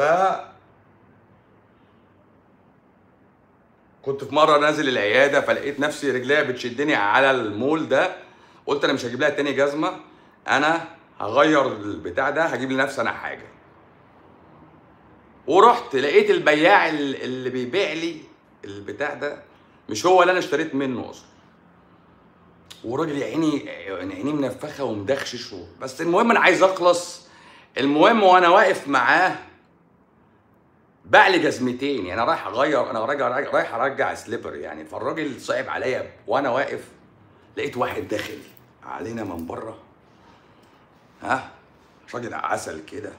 كنت في مره نازل العياده فلقيت نفسي رجليا بتشدني على المول ده قلت انا مش هجيب لها تاني جزمه انا هغير البتاع ده هجيب لنفسي انا حاجه ورحت لقيت البياع ال- اللي بيبيع لي البتاع ده مش هو اللي انا اشتريت منه اصلا وراجل يا عيني يعني عينيه منفخه ومدخشش و- بس المهم انا عايز اخلص المهم وانا واقف معاه باع لي جزمتين يعني انا رايح اغير انا راجع رايح رايح ارجع سليبر يعني فالراجل صعب عليا وانا واقف لقيت واحد داخل علينا من بره ها راجل عسل كده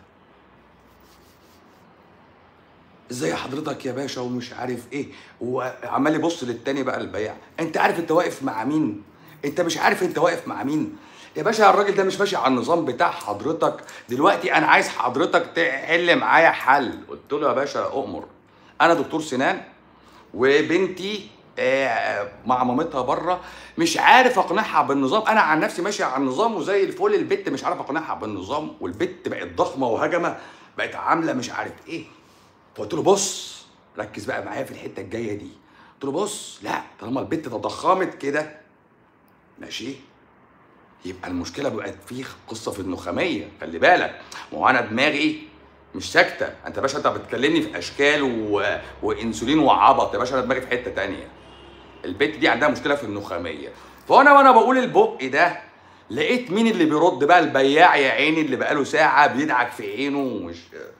ازاي حضرتك يا باشا ومش عارف ايه وعمال يبص للتاني بقى البياع انت عارف انت واقف مع مين انت مش عارف انت واقف مع مين يا باشا الراجل ده مش ماشي على النظام بتاع حضرتك دلوقتي انا عايز حضرتك تحل معايا حل قلت له يا باشا اؤمر انا دكتور سنان وبنتي آه، مع مامتها بره مش عارف اقنعها بالنظام انا عن نفسي ماشي على النظام وزي الفل البت مش عارف اقنعها بالنظام والبت بقت ضخمه وهجمه بقت عامله مش عارف ايه فقلت له بص ركز بقى معايا في الحته الجايه دي قلت له بص لا طالما البت تضخمت كده ماشي يبقى المشكله بقت في قصه في النخاميه خلي بالك ما هو انا دماغي مش ساكته انت يا باشا انت بتكلمني في اشكال و... وانسولين وعبط يا باشا انا دماغي في حته تانية البت دي عندها مشكله في النخاميه فانا وانا بقول البق ده لقيت مين اللي بيرد بقى البياع يا عيني اللي بقاله ساعه بيدعك في عينه ومش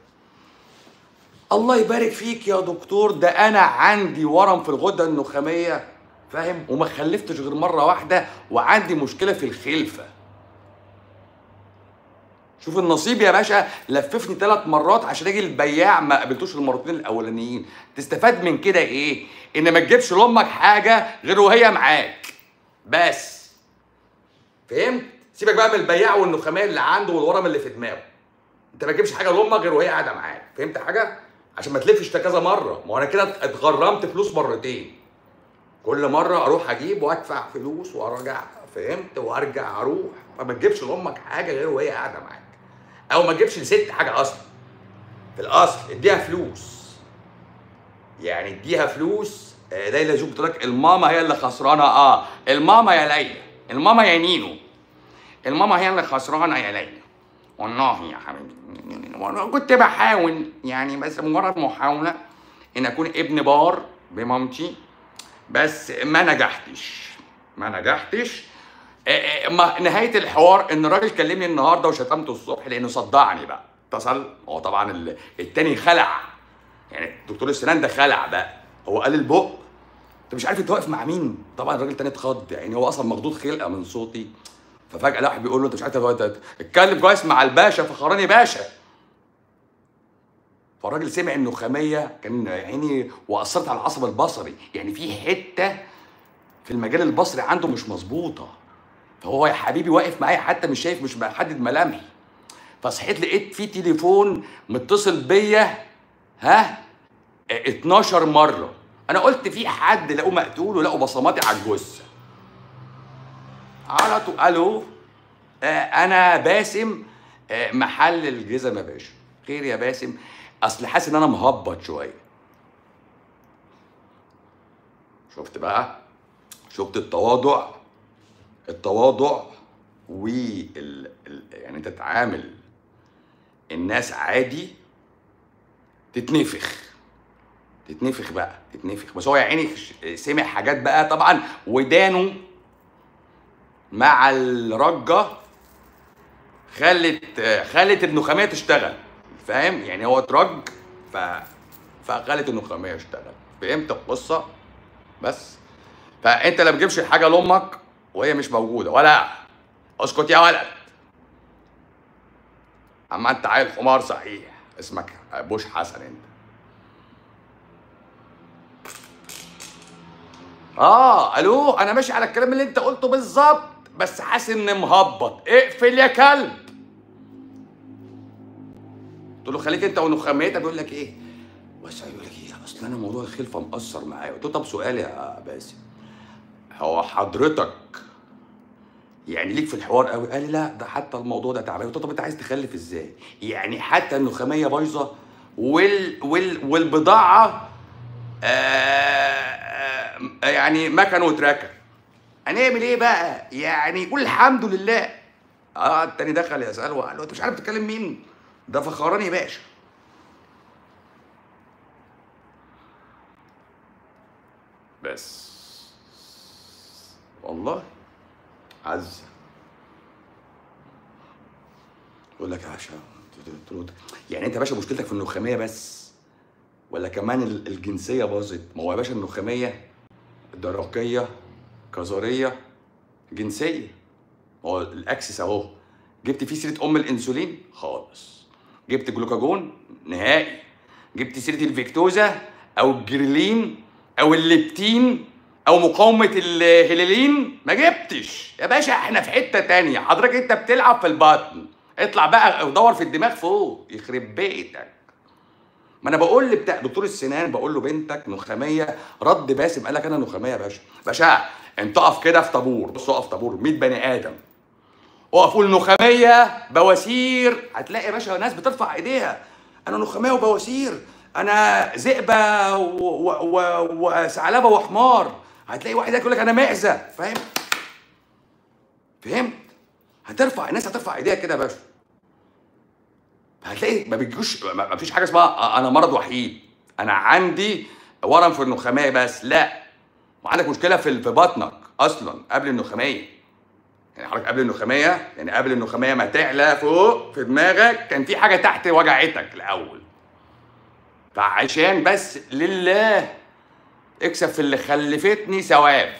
الله يبارك فيك يا دكتور ده انا عندي ورم في الغده النخاميه فاهم وما خلفتش غير مره واحده وعندي مشكله في الخلفه شوف النصيب يا باشا لففني ثلاث مرات عشان اجي البياع ما قابلتوش المرتين الاولانيين تستفاد من كده ايه ان ما تجيبش لامك حاجه غير وهي معاك بس فهمت سيبك بقى من البياع والنخاميه اللي عنده والورم اللي في دماغه انت ما تجيبش حاجه لامك غير وهي قاعده معاك فهمت حاجه عشان ما تلفش كذا مره ما هو انا كده اتغرمت فلوس مرتين كل مره اروح اجيب وادفع فلوس وارجع فهمت وارجع اروح فما تجيبش لامك حاجه غير وهي قاعده معاك او ما تجيبش لست حاجه اصلا في الاصل اديها فلوس يعني اديها فلوس آه، ليلى جو بتقول لك الماما هي اللي خسرانه اه الماما يا ليلى الماما يا نينو الماما هي اللي خسرانه يا ليلى والله يا حبيبي وانا كنت بحاول يعني بس مجرد محاوله ان اكون ابن بار بمامتي بس ما نجحتش ما نجحتش آه، آه، ما- نهايه الحوار ان الراجل كلمني النهارده وشتمته الصبح لانه صدعني بقى اتصل هو طبعا ال- التاني خلع يعني دكتور السنان ده خلع بقى هو قال البق انت مش عارف انت واقف مع مين طبعا الراجل التاني اتخض يعني هو اصلا مخضوض خلقه من صوتي ففجاه لا واحد بيقول له انت مش عارف انت اتكلم كويس مع الباشا فخراني باشا فالراجل سمع انه خاميه كان عيني واثرت على العصب البصري يعني في حته في المجال البصري عنده مش مظبوطه فهو يا حبيبي واقف معايا حتى مش شايف مش محدد ملامحي فصحيت لقيت في تليفون متصل بيا ها اه، 12 مره انا قلت في حد لقوه مقتول ولقوا بصماتي على الجثه على طول الو آه، انا باسم آه، محل الجزم يا باشا خير يا باسم اصل حاسس ان انا مهبط شويه شفت بقى شفت التواضع التواضع وال ال- يعني انت تتعامل الناس عادي تتنفخ تتنفخ بقى تتنفخ بس هو يا عيني ش- سمع حاجات بقى طبعا ودانه مع الرجه خلت خلت النخاميه تشتغل فاهم يعني هو اترج ف فخلت النخاميه تشتغل فهمت القصه بس فانت لا بتجيبش الحاجه لامك وهي مش موجوده ولا اسكت يا ولد اما انت عيل حمار صحيح اسمك بوش حسن انت اه الو انا ماشي على الكلام اللي انت قلته بالظبط بس حاسس اني مهبط اقفل يا كلب قلت له خليك انت ونخاميتك بيقول لك ايه بس يقول لك ايه اصل انا موضوع الخلفه مأثر معايا قلت له طب سؤال يا باسم هو حضرتك يعني ليك في الحوار قوي قال لي لا ده حتى الموضوع ده تعبان قلت له طب انت عايز تخلف ازاي يعني حتى النخاميه بايظه وال وال والبضاعه آه آه يعني مكن وتراكن هنعمل ايه بقى يعني قول الحمد لله اه التاني دخل يساله وقال له انت مش عارف تتكلم مين ده فخراني يا باشا عزه يقول لك يا باشا قلت له يعني انت يا باشا مشكلتك في النخاميه بس ولا كمان ال- الجنسيه باظت ما هو يا باشا النخاميه درقيه كظريه جنسيه ما هو الاكسس اهو جبت فيه سيره ام الانسولين خالص جبت جلوكاجون نهائي جبت سيره الفيكتوزا او الجريلين او الليبتين او مقاومه الهيلين ما جبتش يا باشا احنا في حته تانية حضرتك انت بتلعب في البطن اطلع بقى ودور في الدماغ فوق يخرب بيتك ما انا بقول لبتاع دكتور السنان بقول له بنتك نخاميه رد باسم قال لك انا نخاميه يا باشا باشا انت اقف كده في طابور بص اقف طابور 100 بني ادم اقف قول نخاميه بواسير هتلاقي يا باشا ناس بترفع ايديها انا نخاميه وبواسير انا ذئبه و- و- و- وثعلبه وحمار هتلاقي واحد يقول لك انا معزه فاهم فهمت هترفع الناس هترفع ايديها كده يا باشا هتلاقي ما بيجوش ما ما فيش حاجه اسمها انا مرض وحيد انا عندي ورم في النخاميه بس لا وعندك مشكله في في بطنك اصلا قبل النخاميه يعني حضرتك قبل النخاميه يعني قبل النخاميه ما تعلى فوق في دماغك كان في حاجه تحت وجعتك الاول فعشان بس لله اكسب في اللي خلفتني ثواب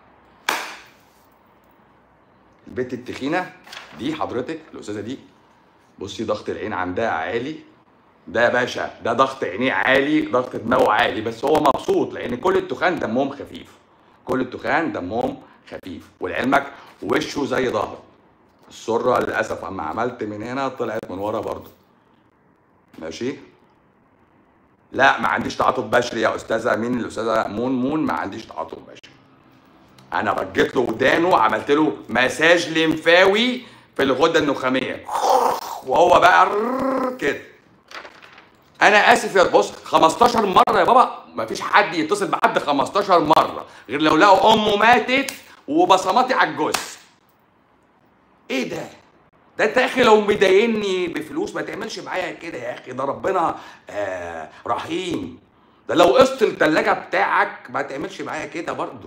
البت التخينه دي حضرتك الاستاذه دي بصي ضغط العين عندها عالي ده يا باشا ده ضغط عينيه عالي ضغط دماغه عالي بس هو مبسوط لان كل التخان دمهم خفيف كل التخان دمهم خفيف ولعلمك وشه زي ظهره السره للاسف اما عملت من هنا طلعت من ورا برضه ماشي لا ما عنديش تعاطف بشري يا استاذه مين الاستاذه مون مون ما عنديش تعاطف بشري انا رجيت له ودانه عملت له مساج لمفاوي في الغده النخاميه وهو بقى رررر كده انا اسف يا بص 15 مره يا بابا ما فيش حد يتصل بحد 15 مره غير لو لقوا امه ماتت وبصماتي على الجثه ايه ده ده انت يا اخي لو مضايقني بفلوس ما تعملش معايا كده يا اخي ده ربنا آه رحيم ده لو قسط التلاجة بتاعك ما تعملش معايا كده برضو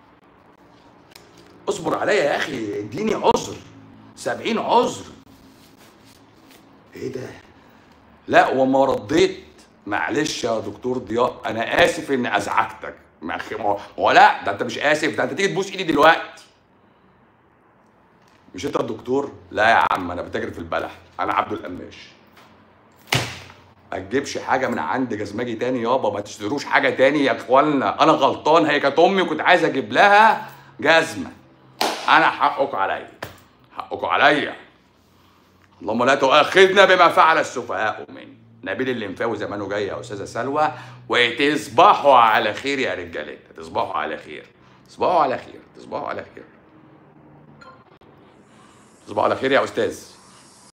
اصبر عليا يا اخي اديني عذر سبعين عذر ايه ده لا وما رديت معلش يا دكتور ضياء انا اسف اني ازعجتك ما أخي- ما هو هو لا ده انت مش اسف ده انت تيجي تبوس ايدي دلوقتي مش انت الدكتور لا يا عم انا بتاجر في البلح انا عبد القماش ما تجيبش حاجه من عند جزمجي تاني يابا ما تشتروش حاجه تاني يا اخوانا انا غلطان هي كانت امي وكنت عايز اجيب لها جزمه انا حقكم عليا حقكم عليا اللهم لا تؤاخذنا بما فعل السفهاء مني نبيل الليمفاوي زمانه جاي يا استاذه سلوى وتصبحوا على خير يا رجالات تصبحوا على خير تصبحوا على خير تصبحوا على خير تصبحوا على خير يا استاذ